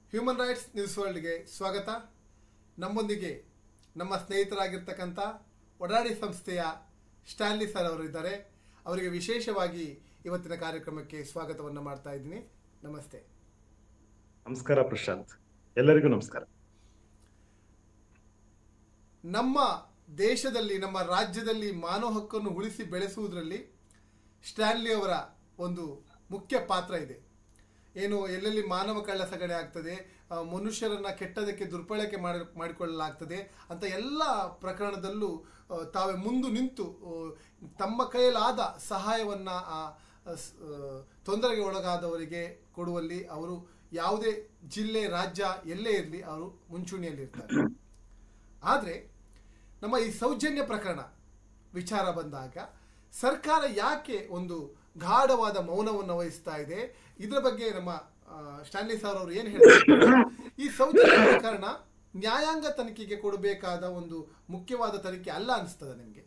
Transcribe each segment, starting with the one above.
Human rights news ವರ್ಲ್ಡ್ಗೆ ಸ್ವಾಗತ ನಮ್ಮೊಂದಿಗೆ ನಮ್ಮ ಸ್ನೇಹಿತರಾಗಿರ್ತಕ್ಕಂಥ ಒಡಾಡಿ ಸಂಸ್ಥೆಯ ಸ್ಟ್ಯಾನ್ಲಿ ಸರ್ ಅವರು ಇದ್ದಾರೆ ಅವರಿಗೆ ವಿಶೇಷವಾಗಿ ಇವತ್ತಿನ ಕಾರ್ಯಕ್ರಮಕ್ಕೆ ಸ್ವಾಗತವನ್ನು ಮಾಡ್ತಾ ಇದ್ದೀನಿ ನಮಸ್ತೆ ನಮಸ್ಕಾರ ಪ್ರಶಾಂತ್ ಎಲ್ಲರಿಗೂ ನಮಸ್ಕಾರ ನಮ್ಮ ದೇಶದಲ್ಲಿ ನಮ್ಮ ರಾಜ್ಯದಲ್ಲಿ ಮಾನವ ಹಕ್ಕನ್ನು ಉಳಿಸಿ ಬೆಳೆಸುವುದರಲ್ಲಿ ಸ್ಟ್ಯಾನ್ಲಿ ಅವರ ಒಂದು ಮುಖ್ಯ ಪಾತ್ರ ಇದೆ ಏನು ಎಲ್ಲೆಲ್ಲಿ ಮಾನವ ಕಳ್ಳಸಗಣೆ ಆಗ್ತದೆ ಆ, ಮನುಷ್ಯರನ್ನ ಕೆಟ್ಟದಕ್ಕೆ ದುರ್ಬಳಕೆ ಮಾಡಿ ಮಾಡಿಕೊಳ್ಳಲಾಗ್ತದೆ ಅಂತ ಎಲ್ಲ ಪ್ರಕರಣದಲ್ಲೂ ಆ, ತಾವೇ ಮುಂದು ನಿಂತು ಆ, ತಮ್ಮ ಕೈಯಲ್ಲಾದ ಸಹಾಯವನ್ನ ಆ, ಆ, ಸ್- ಆ, ತೊಂದರೆಗೆ ಒಳಗಾದವರಿಗೆ ಕೊಡುವಲ್ಲಿ ಅವರು ಯಾವುದೇ ಜಿಲ್ಲೆ ರಾಜ್ಯ ಎಲ್ಲೇ ಇರಲಿ ಅವರು ಮುಂಚೂಣಿಯಲ್ಲಿರ್ತಾರೆ ಆದರೆ ನಮ್ಮ ಈ ಸೌಜನ್ಯ ಪ್ರಕರಣ ವಿಚಾರ ಬಂದಾಗ ಸರ್ಕಾರ ಯಾಕೆ ಒಂದು ಗಾಢವಾದ ಮೌನವನ್ನು ವಹಿಸ್ತಾ ಇದೆ ಇದರ ಬಗ್ಗೆ ನಮ್ಮ ಆ, ಸ್ಟ್ಯಾನ್ಲಿ ಸರ್ ಅವರು ಏನು ಹೇಳ್ತಾರೆ ಈ ಸೌಜನ್ಯ ಪ್ರಕರಣ ನ್ಯಾಯಾಂಗ ತನಿಖೆಗೆ ಕೊಡಬೇಕಾದ ಒಂದು ಮುಖ್ಯವಾದ ತನಿಖೆ ಅಲ್ಲ ಅನಿಸ್ತದೆ ನಿಮಗೆ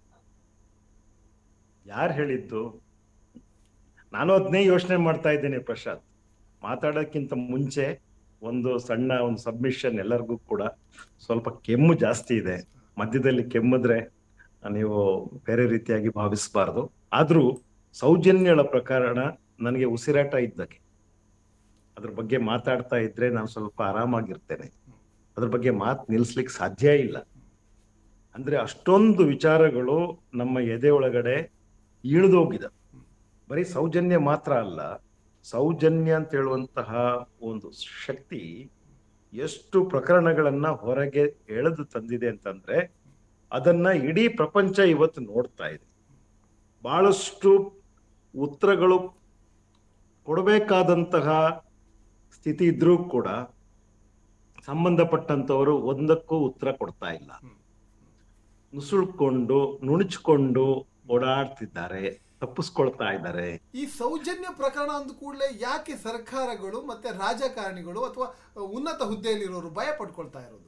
ಯಾರು ಹೇಳಿದ್ದು ನಾನು ಅದನ್ನೇ ಯೋಚನೆ ಮಾಡ್ತಾ ಇದ್ದೇನೆ ಪ್ರಶಾಂತ್ ಮಾತಾಡೋಕ್ಕಿಂತ ಮುಂಚೆ ಒಂದು ಸಣ್ಣ ಒಂದು ಸಬ್ಮಿಷನ್ ಎಲ್ಲರಿಗೂ ಕೂಡ ಸ್ವಲ್ಪ ಕೆಮ್ಮು ಜಾಸ್ತಿ ಇದೆ ಮಧ್ಯದಲ್ಲಿ ಕೆಮ್ಮಿದ್ರೆ ನೀವು ಬೇರೆ ರೀತಿಯಾಗಿ ಭಾವಿಸಬಾರ್ದು ಆದ್ರೂ ಸೌಜನ್ಯಳ ಪ್ರಕರಣ ನನಗೆ ಉಸಿರಾಟ ಇದ್ದಕ್ಕೆ ಅದ್ರ ಬಗ್ಗೆ ಮಾತಾಡ್ತಾ ಇದ್ರೆ ನಾನು ಸ್ವಲ್ಪ ಆರಾಮಾಗಿರ್ತೇನೆ ಅದ್ರ ಬಗ್ಗೆ ಮಾತು ನಿಲ್ಸ್ಲಿಕ್ಕೆ ಸಾಧ್ಯ ಇಲ್ಲ ಅಂದ್ರೆ ಅಷ್ಟೊಂದು ವಿಚಾರಗಳು ನಮ್ಮ ಎದೆ ಒಳಗಡೆ ಇಳಿದೋಗಿದೆ ಬರೀ ಸೌಜನ್ಯ ಮಾತ್ರ ಅಲ್ಲ ಸೌಜನ್ಯ ಅಂತ ಹೇಳುವಂತಹ ಒಂದು ಶಕ್ತಿ ಎಷ್ಟು ಪ್ರಕರಣಗಳನ್ನ ಹೊರಗೆ ಎಳೆದು ತಂದಿದೆ ಅಂತಂದ್ರೆ ಅದನ್ನ ಇಡೀ ಪ್ರಪಂಚ ಇವತ್ತು ನೋಡ್ತಾ ಇದೆ ಬಹಳಷ್ಟು ಉತ್ತರಗಳು ಕೊಡಬೇಕಾದಂತಹ ಸ್ಥಿತಿ ಇದ್ರೂ ಕೂಡ ಸಂಬಂಧಪಟ್ಟಂತವರು ಒಂದಕ್ಕೂ ಉತ್ತರ ಕೊಡ್ತಾ ಇಲ್ಲ ನುಸುಳ್ಕೊಂಡು ನುಣುಚ್ಕೊಂಡು ಓಡಾಡ್ತಿದ್ದಾರೆ ತಪ್ಪಿಸ್ಕೊಳ್ತಾ ಇದ್ದಾರೆ ಈ ಸೌಜನ್ಯ ಪ್ರಕರಣ ಅಂದ ಕೂಡಲೇ ಯಾಕೆ ಸರ್ಕಾರಗಳು ಮತ್ತೆ ರಾಜಕಾರಣಿಗಳು ಅಥವಾ ಉನ್ನತ ಹುದ್ದೆಯಲ್ಲಿರೋರು ಭಯ ಪಡ್ಕೊಳ್ತಾ ಇರೋದು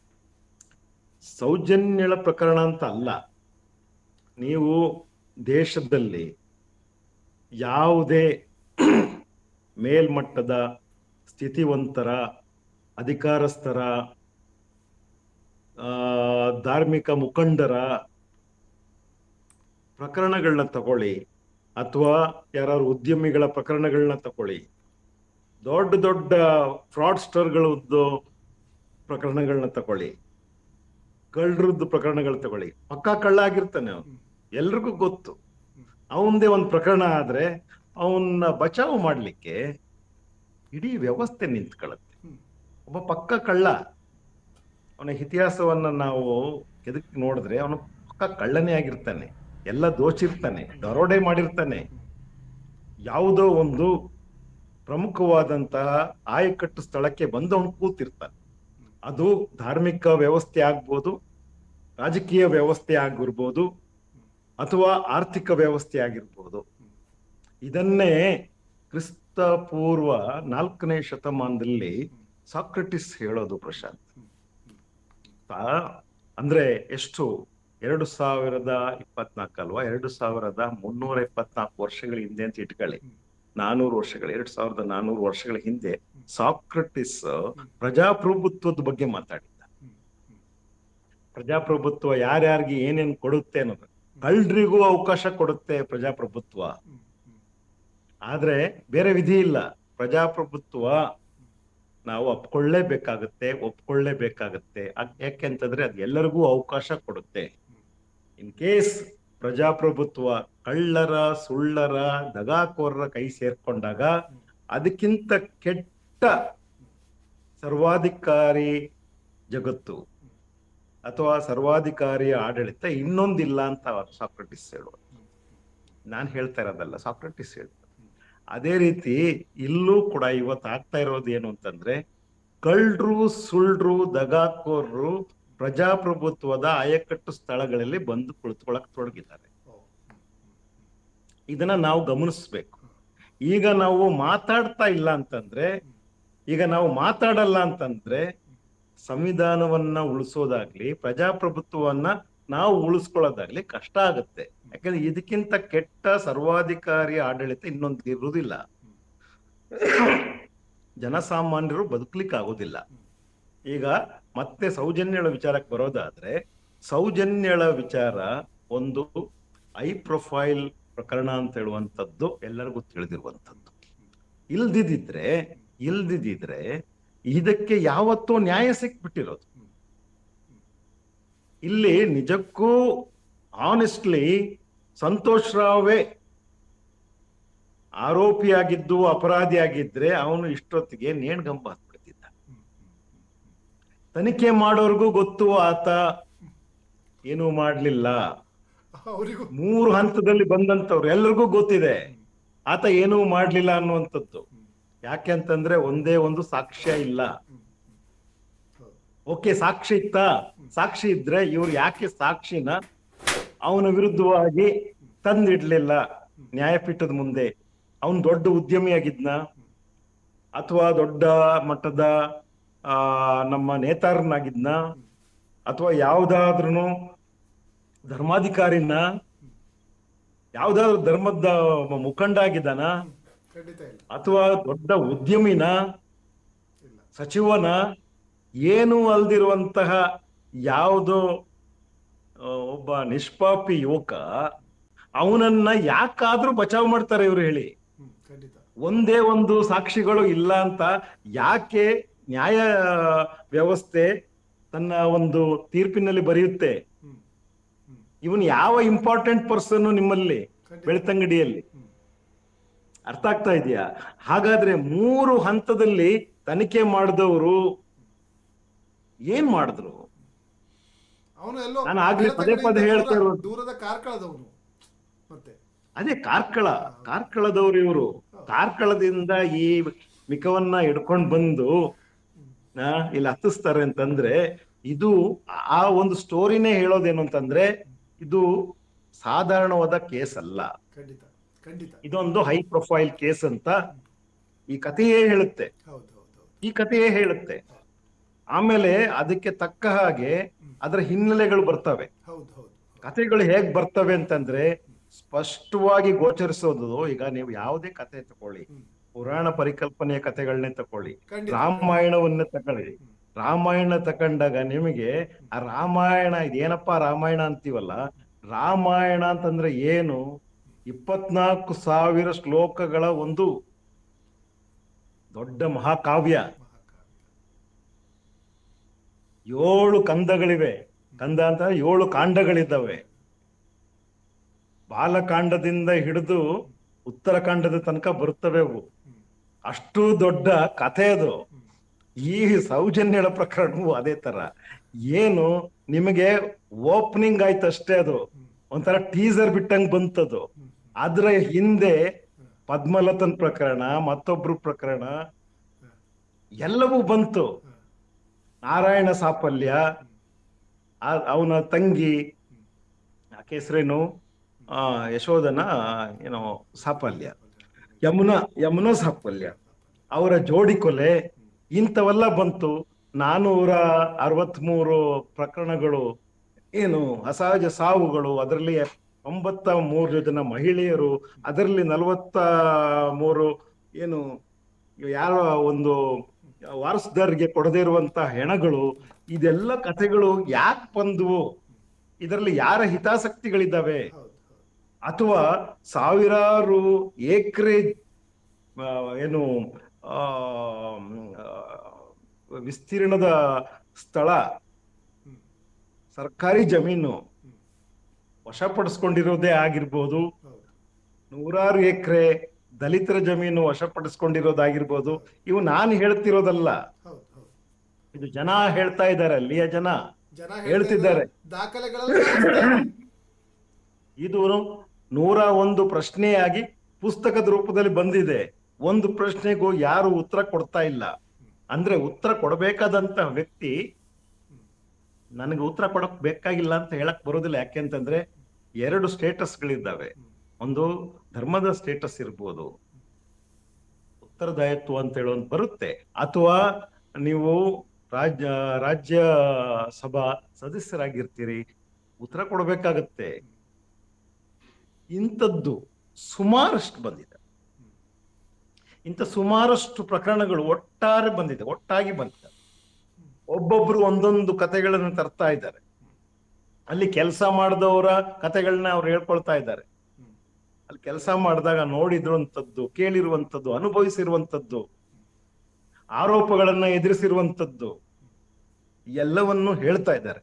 ಸೌಜನ್ಯಳ ಪ್ರಕರಣ ಅಂತ ಅಲ್ಲ ನೀವು ದೇಶದಲ್ಲಿ ಯಾವುದೇ ಮೇಲ್ಮಟ್ಟದ ಸ್ಥಿತಿವಂತರ ಅಧಿಕಾರಸ್ಥರ ಆ, ಧಾರ್ಮಿಕ ಮುಖಂಡರ ಪ್ರಕರಣಗಳನ್ನ ತಗೊಳ್ಳಿ ಅಥವಾ ಯಾರು ಉದ್ಯಮಿಗಳ ಪ್ರಕರಣಗಳನ್ನ ತಗೊಳ್ಳಿ ದೊಡ್ಡ ದೊಡ್ಡ ಫ್ರಾಡ್ಸ್ಟರ್ಗಳದ್ದು ಪ್ರಕರಣಗಳನ್ನ ತಗೊಳ್ಳಿ ಕಳ್ಳರದ್ದು ಪ್ರಕರಣಗಳು ತಗೊಳ್ಳಿ ಪಕ್ಕಾ ಕಳ್ಳ ಆಗಿರ್ತಾನೆ ಅವನು ಎಲ್ರಿಗೂ ಗೊತ್ತು ಅವಂದೇ ಒಂದು ಪ್ರಕರಣ ಆದ್ರೆ ಅವನ್ನ ಬಚಾವ್ ಮಾಡ್ಲಿಕ್ಕೆ ಇಡೀ ವ್ಯವಸ್ಥೆ ನಿಂತ್ಕೊಳ್ಳುತ್ತೆ ಹ್ಮ್. ಒಬ್ಬ ಪಕ್ಕ ಕಳ್ಳ ಅವನ ಇತಿಹಾಸವನ್ನ ನಾವು ಎದಕ್ ನೋಡಿದ್ರೆ ಅವನು ಪಕ್ಕ ಕಳ್ಳನೇ ಆಗಿರ್ತಾನೆ ಎಲ್ಲ ದೋಚಿರ್ತಾನೆ ದರೋಡೆ ಮಾಡಿರ್ತಾನೆ ಯಾವುದೋ ಒಂದು ಪ್ರಮುಖವಾದಂತಹ ಆಯಕಟ್ಟು ಸ್ಥಳಕ್ಕೆ ಬಂದು ಅವನು ಕೂತಿರ್ತಾನೆ ಅದು ಧಾರ್ಮಿಕ ವ್ಯವಸ್ಥೆ ಆಗ್ಬೋದು ರಾಜಕೀಯ ವ್ಯವಸ್ಥೆ ಆಗಿರ್ಬೋದು ಅಥವಾ ಆರ್ಥಿಕ ವ್ಯವಸ್ಥೆ ಆಗಿರ್ಬೋದು ಇದನ್ನೇ ಕ್ರಿಸ್ತ ಪೂರ್ವ ನಾಲ್ಕನೇ ಶತಮಾನದಲ್ಲಿ ಸಾಕ್ರೆಟಿಸ್ ಹೇಳೋದು ಪ್ರಶಾಂತ್ ತಾ- ಅಂದ್ರೆ ಎಷ್ಟು ಎರಡು ಸಾವಿರದ ಇಪ್ಪತ್ನಾಲ್ಕು ಅಲ್ವಾ ಎರಡು ಸಾವಿರದ ಮುನ್ನೂರ ಇಪ್ಪತ್ನಾಲ್ಕು ವರ್ಷಗಳ ಹಿಂದೆ ಅಂತ ಇಟ್ಕೊಳ್ಳಿ ನಾನೂರು ವರ್ಷಗಳ ಎರಡ್ ಸಾವಿರದ ನಾನೂರು ವರ್ಷಗಳ ಹಿಂದೆ ಸಾಕ್ರೆಟಿಸ್ ಪ್ರಜಾಪ್ರಭುತ್ವದ ಬಗ್ಗೆ ಮಾತಾಡಿದ್ದ ಪ್ರಜಾಪ್ರಭುತ್ವ ಯಾರ್ಯಾರಿಗೆ ಏನೇನ್ ಕೊಡುತ್ತೆ ಅನ್ನೋದು ಕಳ್ಳರಿಗೂ ಅವಕಾಶ ಕೊಡುತ್ತೆ ಪ್ರಜಾಪ್ರಭುತ್ವ ಆದ್ರೆ ಬೇರೆ ವಿಧಿ ಇಲ್ಲ ಪ್ರಜಾಪ್ರಭುತ್ವ ನಾವು ಒಪ್ಕೊಳ್ಳೇಬೇಕಾಗತ್ತೆ ಒಪ್ಕೊಳ್ಳೇಬೇಕಾಗತ್ತೆ ಅದ್ ಯಾಕೆಂತಂದ್ರೆ ಅದು ಎಲ್ಲರಿಗೂ ಅವಕಾಶ ಕೊಡುತ್ತೆ ಇನ್ ಕೇಸ್ ಪ್ರಜಾಪ್ರಭುತ್ವ ಕಳ್ಳರ ಸುಳ್ಳರ ದಗಾಕೋರರ ಕೈ ಸೇರ್ಕೊಂಡಾಗ ಅದಕ್ಕಿಂತ ಕೆಟ್ಟ ಸರ್ವಾಧಿಕಾರಿ ಜಗತ್ತು ಅಥವಾ ಸರ್ವಾಧಿಕಾರಿ ಆಡಳಿತ ಇನ್ನೊಂದಿಲ್ಲ ಅಂತ ಸಾಕ್ರೆಟಿಸ್ ಹೇಳುವ ನಾನು ಹೇಳ್ತಾ ಇರೋದಲ್ಲ ಸಾಕ್ರೆಟಿಸ್ ಹೇಳ್ತಾರೆ ಅದೇ ರೀತಿ ಇಲ್ಲೂ ಕೂಡ ಇವತ್ತು ಆಗ್ತಾ ಇರೋದು ಏನು ಅಂತಂದ್ರೆ ಕಳ್ಳರು ಸುಳ್ರು ದಗಾಕೋರ್ರು ಪ್ರಜಾಪ್ರಭುತ್ವದ ಆಯಕಟ್ಟು ಸ್ಥಳಗಳಲ್ಲಿ ಬಂದು ಕುಳಿತುಕೊಳ್ಳಕ್ ತೊಡಗಿದ್ದಾರೆ ಇದನ್ನ ನಾವು ಗಮನಿಸ್ಬೇಕು ಈಗ ನಾವು ಮಾತಾಡ್ತಾ ಇಲ್ಲ ಅಂತಂದ್ರೆ ಈಗ ನಾವು ಮಾತಾಡಲ್ಲ ಅಂತಂದ್ರೆ ಸಂವಿಧಾನವನ್ನ ಉಳಿಸೋದಾಗ್ಲಿ ಪ್ರಜಾಪ್ರಭುತ್ವವನ್ನ ನಾವು ಉಳಿಸ್ಕೊಳ್ಳೋದಾಗ್ಲಿ ಕಷ್ಟ ಆಗುತ್ತೆ ಯಾಕಂದ್ರೆ ಇದಕ್ಕಿಂತ ಕೆಟ್ಟ ಸರ್ವಾಧಿಕಾರಿ ಆಡಳಿತ ಇನ್ನೊಂದು ಇರುವುದಿಲ್ಲ ಜನಸಾಮಾನ್ಯರು ಬದುಕಲಿಕ್ಕೆ ಆಗೋದಿಲ್ಲ ಈಗ ಮತ್ತೆ ಸೌಜನ್ಯಳ ವಿಚಾರಕ್ಕೆ ಬರೋದಾದ್ರೆ ಸೌಜನ್ಯಳ ವಿಚಾರ ಒಂದು ಐ ಪ್ರೊಫೈಲ್ ಪ್ರಕರಣ ಅಂತ ಹೇಳುವಂಥದ್ದು ಎಲ್ಲರಿಗೂ ತಿಳಿದಿರುವಂಥದ್ದು ಇಲ್ದಿದ್ರೆ ಇಲ್ದಿದ್ರೆ ಇದಕ್ಕೆ ಯಾವತ್ತೂ ನ್ಯಾಯ ಸಿಕ್ಬಿಟ್ಟಿರೋದು ಇಲ್ಲಿ ನಿಜಕ್ಕೂ ಆನೆಸ್ಟ್ಲಿ ಸಂತೋಷ್ ರಾವೇ ಆರೋಪಿಯಾಗಿದ್ದು ಅಪರಾಧಿಯಾಗಿದ್ರೆ ಅವನು ಇಷ್ಟೊತ್ತಿಗೆ ನೇಣ್ಗಂಬ ಹಾಕ್ಬಿಡ್ತಿದ್ದ ತನಿಖೆ ಮಾಡೋರ್ಗೂ ಗೊತ್ತು ಆತ ಏನೂ ಮಾಡ್ಲಿಲ್ಲ ಅವರಿಗೂ ಮೂರು ಹಂತದಲ್ಲಿ ಬಂದಂತವ್ರು ಎಲ್ರಿಗೂ ಗೊತ್ತಿದೆ ಆತ ಏನೂ ಮಾಡ್ಲಿಲ್ಲ ಅನ್ನುವಂಥದ್ದು ಯಾಕೆ ಅಂತಂದ್ರೆ ಒಂದೇ ಒಂದು ಸಾಕ್ಷ್ಯ ಇಲ್ಲ ಓಕೆ ಸಾಕ್ಷಿ ಇತ್ತ ಸಾಕ್ಷಿ ಇದ್ರೆ ಇವ್ರು ಯಾಕೆ ಸಾಕ್ಷಿನ ಅವನ ವಿರುದ್ಧವಾಗಿ ತಂದಿಡ್ಲಿಲ್ಲ ನ್ಯಾಯಪೀಠದ ಮುಂದೆ ಅವನ್ ದೊಡ್ಡ ಉದ್ಯಮಿಯಾಗಿದ್ನ ಅಥವಾ ದೊಡ್ಡ ಮಟ್ಟದ ಆ ನಮ್ಮ ನೇತಾರನಾಗಿದ್ನ ಅಥವಾ ಯಾವ್ದಾದ್ರೂ ಧರ್ಮಾಧಿಕಾರಿನ ಯಾವ್ದಾದ್ರು ಧರ್ಮದ ಮುಖಂಡ ಆಗಿದ್ದಾನ ಖಂಡಿತ ಇಲ್ಲ ಅಥವಾ ದೊಡ್ಡ ಉದ್ಯಮಿನ ಇಲ್ಲ ಸಚಿವನ ಏನು ಅಲ್ದಿರುವಂತಹ ಯಾವುದೋ ಆ, ಒಬ್ಬ ನಿಷ್ಪಾಪಿ ಯುವಕ ಅವನನ್ನ ಯಾಕಾದ್ರೂ ಬಚಾವ್ ಮಾಡ್ತಾರೆ ಇವ್ರು ಹೇಳಿ ಹ್ಮ್ ಖಂಡಿತ ಒಂದೇ ಒಂದು ಸಾಕ್ಷಿಗಳು ಇಲ್ಲ ಅಂತ ಯಾಕೆ ನ್ಯಾಯ ವ್ಯವಸ್ಥೆ ತನ್ನ ಒಂದು ತೀರ್ಪಿನಲ್ಲಿ ಬರೆಯುತ್ತೆ ಹ್ಮ್ ಹ್ಮ್ ಇವನ್ ಯಾವ ಇಂಪಾರ್ಟೆಂಟ್ ಪರ್ಸನ್ ನಿಮ್ಮಲ್ಲಿ ಖಂಡಿತ ಬೆಳ್ತಂಗಡಿಯಲ್ಲಿ ಹ್ಮ್ ಅರ್ಥ ಆಗ್ತಾ ಇದೆಯಾ ಹಾಗಾದ್ರೆ ಮೂರು ಹಂತದಲ್ಲಿ ತನಿಖೆ ಮಾಡಿದವರು ಏನ್ ಮಾಡಿದ್ರು ಅವನು ಎಲ್ಲೋ ನಾನು ಆಗ್ಲೇ ಪದೇ ಪದೇ ಬೆಳತಂಗಡಿಯಿಂದ ಹೇಳ್ತಾ ದೂರ- ಇರೋದು. ದೂರದ ಕಾರ್ಕಳದವನು ಮತ್ತೆ ಅದೇ ಕಾರ್ಕಳ ಕಾರ್ಕಳದವ್ರು ಇವರು ಕಾರ್ಕಳದಿಂದ ಈ ಮಿಕವನ್ನ ಹಿಡ್ಕೊಂಡ್ ಬಂದು ಆ, ಇಲ್ಲಿ ಹತ್ತಿಸ್ತಾರೆ ಅಂತಂದ್ರೆ ಇದು ಆ ಒಂದು ಸ್ಟೋರಿನೇ ಹೇಳೋದೇನು ಅಂತಂದ್ರೆ ಇದು ಸಾಧಾರಣವಾದ ಕೇಸ್ ಅಲ್ಲ ಖಂಡಿತ ಖಂಡಿತ ಇದೊಂದು ಹೈ ಪ್ರೊಫೈಲ್ ಕೇಸ್ ಅಂತ ಈ ಕಥೆಯೇ ಹೇಳುತ್ತೆ ಹೌದು ಹೌದು ಹೌದು ಈ ಕಥೆಯೇ ಹೇಳುತ್ತೆ ಆಮೇಲೆ ಅದಕ್ಕೆ ತಕ್ಕ ಹಾಗೆ ಅದರ ಹಿನ್ನೆಲೆಗಳು ಬರ್ತವೆ ಹೌದು ಹೌದು ಕಥೆಗಳು ಹೇಗ್ ಬರ್ತವೆ ಅಂತಂದ್ರೆ ಸ್ಪಷ್ಟವಾಗಿ ಗೋಚರಿಸೋದು ಈಗ ನೀವು ಯಾವುದೇ ಕಥೆ ತಕೊಳ್ಳಿ ಹ್ಮ್. ಪುರಾಣ ಪರಿಕಲ್ಪನೆಯ ಕಥೆಗಳನ್ನೇ ತಕೊಳ್ಳಿ ಖಂಡಿತ ರಾಮಾಯಣವನ್ನೇ ತಗೊಳ್ಳಿ ರಾಮಾಯಣ ತಕೊಂಡಾಗ ನಿಮಗೆ ಆ ರಾಮಾಯಣ ಇದೇನಪ್ಪಾ ರಾಮಾಯಣ ಅಂತೀವಲ್ಲ ರಾಮಾಯಣ ಅಂತಂದ್ರೆ ಏನು ಇಪ್ಪತ್ನಾಲ್ಕು ಸಾವಿರ ಶ್ಲೋಕಗಳ ಒಂದು ದೊಡ್ಡ ಮಹಾಕಾವ್ಯ ಮಹಾಕಾವ್ಯ ಏಳು ಕಂದಗಳಿವೆ ಕಂದ ಅಂತ ಏಳು ಕಾಂಡಗಳಿದ್ದಾವೆ ಬಾಲಕಾಂಡದಿಂದ ಹಿಡಿದು ಉತ್ತರಕಾಂಡದ ತನಕ ಬರುತ್ತವೆ ಅವು ಹ್ಮ್. ಅಷ್ಟು ದೊಡ್ಡ ಕಥೆ ಅದು ಹ್ಮ್. ಈ ಸೌಜನ್ಯಳ ಪ್ರಕರಣವು ಅದೇ ತರ ಏನು ನಿಮಗೆ ಓಪನಿಂಗ್ ಆಯ್ತು ಅಷ್ಟೇ ಅದು ಒಂಥರ ಟೀಸರ್ ಬಿಟ್ಟಂಗ್ ಬಂತದು ಹ್ಮ್. ಅದ್ರ ಹಿಂದೆ ಪದ್ಮಲತನ್ ಪ್ರಕರಣ ಮತ್ತೊಬ್ರು ಪ್ರಕರಣ ಎಲ್ಲವೂ ಬಂತು ಹ್ಮ್. ನಾರಾಯಣ ಸಾಫಲ್ಯ ಅವನ ತಂಗಿ ಆಕೆ ಹೆಸರೇನು ಆ ಯಶೋಧನ ಏನೋ ಸಾಫಲ್ಯ ಯಮುನಾ ಯಮುನಾ ಸಾಫಲ್ಯ ಅವರ ಜೋಡಿ ಕೊಲೆ ಇಂಥವೆಲ್ಲ ಬಂತು ನಾನೂರ ಅರವತ್ಮೂರು ಪ್ರಕರಣಗಳು ಏನು ಅಸಹಜ ಸಾವುಗಳು ಅದರಲ್ಲಿ ಒಂಬತ್ತ ಮೂರು ಜನ ಮಹಿಳೆಯರು ಅದರಲ್ಲಿ ನಲವತ್ತ ಮೂರು ಏನು ಯಾರ ಒಂದು ವಾರಸುದಾರರಿಗೆ ಕೊಡದೇ ಇರುವಂತ ಹೆಣಗಳು ಇದೆಲ್ಲ ಕಥೆಗಳು ಯಾಕೆ ಬಂದವು ಇದರಲ್ಲಿ ಯಾರ ಹಿತಾಸಕ್ತಿಗಳಿದ್ದಾವೆ ಹೌದು ಹೌದು ಅಥವಾ ಸಾವಿರಾರು ಎಕರೆ ಏನು ಆ, ಆ, ವಿಸ್ತೀರ್ಣದ ಸ್ಥಳ ಹ್ಮ್. ಸರ್ಕಾರಿ ಜಮೀನು ವಶಪಡಿಸ್ಕೊಂಡಿರೋದೇ ಆಗಿರ್ಬೋದು ಹೌದು ನೂರಾರು ಎಕರೆ ದಲಿತರ ಜಮೀನು ವಶಪಡಿಸ್ಕೊಂಡಿರೋದಾಗಿರ್ಬೋದು ಇವು ನಾನು ಹೇಳ್ತಿರೋದಲ್ಲ ಹೌದು ಹೌದು ಇದು ಜನ ಹೇಳ್ತಾ ಇದ್ದಾರೆ ಅಲ್ಲಿಯ ಜನ ಜನ ಹೇಳ್ತಿದ್ದಾರೆ. ದಾಖಲೆಗಳೆಲ್ಲ ಕಾಣಿಸ್ತಾ ಇದೆ. ಇದು ನೂರ ಒಂದು ಪ್ರಶ್ನೆಯಾಗಿ ಪುಸ್ತಕದ ರೂಪದಲ್ಲಿ ಬಂದಿದೆ ಒಂದು ಪ್ರಶ್ನೆಗೂ ಯಾರು ಉತ್ತರ ಕೊಡ್ತಾ ಇಲ್ಲ ಅಂದ್ರೆ ಉತ್ತರ ಕೊಡಬೇಕಾದಂತ ವ್ಯಕ್ತಿ ನನಗೆ ಉತ್ತರ ಕೊಡಕ್ ಬೇಕಾಗಿಲ್ಲ ಅಂತ ಹೇಳಕ್ ಬರೋದಿಲ್ಲ ಯಾಕೆಂತಂದ್ರೆ ಎರಡು ಸ್ಟೇಟಸ್ಗಳಿದ್ದಾವೆ ಒಂದು ಧರ್ಮದ ಸ್ಟೇಟಸ್ ಇರ್ಬೋದು ಉತ್ತರದಾಯತ್ವ ಅಂತ ಹೇಳೋದು ಬರುತ್ತೆ ಅಥವಾ ನೀವು ರಾಜ್ಯ ರಾಜ್ಯ ಸಭಾ ಸದಸ್ಯರಾಗಿರ್ತೀರಿ ಉತ್ತರ ಕೊಡಬೇಕಾಗತ್ತೆ ಇಂಥದ್ದು ಸುಮಾರಷ್ಟು ಬಂದಿದೆ ಇಂಥ ಸುಮಾರಷ್ಟು ಪ್ರಕರಣಗಳು ಒಟ್ಟಾರೆ ಬಂದಿದೆ ಒಟ್ಟಾಗಿ ಬಂದಿದೆ ಒಬ್ಬೊಬ್ರು ಒಂದೊಂದು ಕಥೆಗಳನ್ನು ತರ್ತಾ ಇದ್ದಾರೆ ಅಲ್ಲಿ ಕೆಲಸ ಮಾಡಿದವರ ಕಥೆಗಳನ್ನ ಅವ್ರು ಹೇಳ್ಕೊಳ್ತಾ ಇದ್ದಾರೆ ಹ್ಮ್. ಅಲ್ಲಿ ಕೆಲಸ ಮಾಡಿದಾಗ ನೋಡಿರುವಂತದ್ದು ಕೇಳಿರುವಂತದ್ದು ಅನುಭವಿಸಿರುವಂತದ್ದು ಆರೋಪಗಳನ್ನ ಎದುರಿಸಿರುವಂತದ್ದು ಎಲ್ಲವನ್ನು ಹೇಳ್ತಾ ಇದ್ದಾರೆ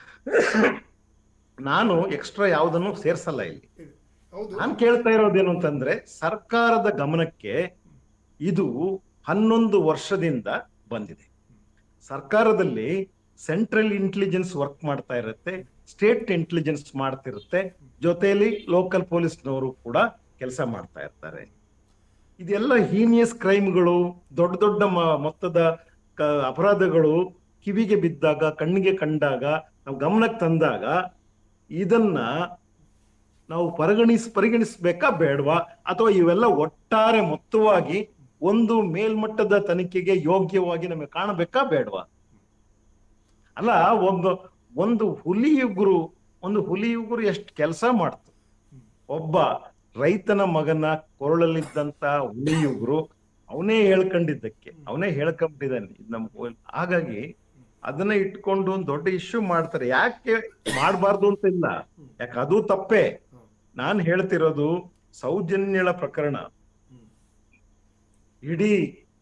ನಾನು ಎಕ್ಸ್ಟ್ರಾ ಯಾವುದನ್ನು ಸೇರ್ಸಲ್ಲ ಇಲ್ಲಿ ಇದೆ. ಹೌದು ನಾನು ಕೇಳ್ತಾ ಇರೋದೇನು ಅಂತಂದ್ರೆ ಸರ್ಕಾರದ ಗಮನಕ್ಕೆ ಇದು ಹನ್ನೊಂದು ವರ್ಷದಿಂದ ಬಂದಿದೆ ಸರ್ಕಾರದಲ್ಲಿ ಸೆಂಟ್ರಲ್ ಇಂಟೆಲಿಜೆನ್ಸ್ ವರ್ಕ್ ಮಾಡ್ತಾ ಇರುತ್ತೆ ಸ್ಟೇಟ್ ಇಂಟೆಲಿಜೆನ್ಸ್ ಮಾಡ್ತಿರುತ್ತೆ ಜೊತೆಯಲ್ಲಿ ಲೋಕಲ್ ಪೊಲೀಸ್ನವರು ಕೂಡ ಕೆಲಸ ಮಾಡ್ತಾ ಇರ್ತಾರೆ ಇದೆಲ್ಲ ಹೀನಿಯಸ್ ಕ್ರೈಮ್ಗಳು ದೊಡ್ಡ ದೊಡ್ಡ ಮ- ಮೊತ್ತದ ಕ- ಅಪರಾಧಗಳು ಕಿವಿಗೆ ಬಿದ್ದಾಗ ಕಣ್ಣಿಗೆ ಕಂಡಾಗ ನಾವು ಗಮನಕ್ಕೆ ತಂದಾಗ ಇದನ್ನ ನಾವು ಪರಿಗಣಿಸ್ ಪರಿಗಣಿಸ್ಬೇಕಾ ಬೇಡವಾ ಅಥವಾ ಇವೆಲ್ಲ ಒಟ್ಟಾರೆ ಮೊತ್ತವಾಗಿ ಒಂದು ಮೇಲ್ಮಟ್ಟದ ತನಿಖೆಗೆ ಯೋಗ್ಯವಾಗಿ ನಮಗೆ ಕಾಣಬೇಕಾ ಬೇಡವಾ ಅಲ್ಲ ಒಂದು ಒಂದು ಹುಲಿಯುಗುರು ಒಂದು ಹುಲಿಯುಗುರು ಎಷ್ಟು ಕೆಲಸ ಮಾಡ್ತು ಒಬ್ಬ ರೈತನ ಮಗನ ಕೊರಳಲ್ಲಿದ್ದಂತ ಹುಲಿಯುಗುರು ಅವನೇ ಹೇಳ್ಕೊಂಡಿದ್ದಕ್ಕೆ ಅವನೇ ಹೇಳ್ಕೊಂಡಿದ್ದಾನೆ ಇದ್ ನಮ್ಗೆ ಹಾಗಾಗಿ ಅದನ್ನ ಇಟ್ಕೊಂಡು ಒಂದು ದೊಡ್ಡ ಇಶ್ಯೂ ಮಾಡ್ತಾರೆ ಯಾಕೆ ಮಾಡಬಾರ್ದು ಅಂತ ಇಲ್ಲ ಯಾಕೆ ಅದು ತಪ್ಪೇ ಹ್ಮ್. ನಾನ್ ಹೇಳ್ತಿರೋದು ಸೌಜನ್ಯಳ ಪ್ರಕರಣ ಹ್ಮ್. ಇಡೀ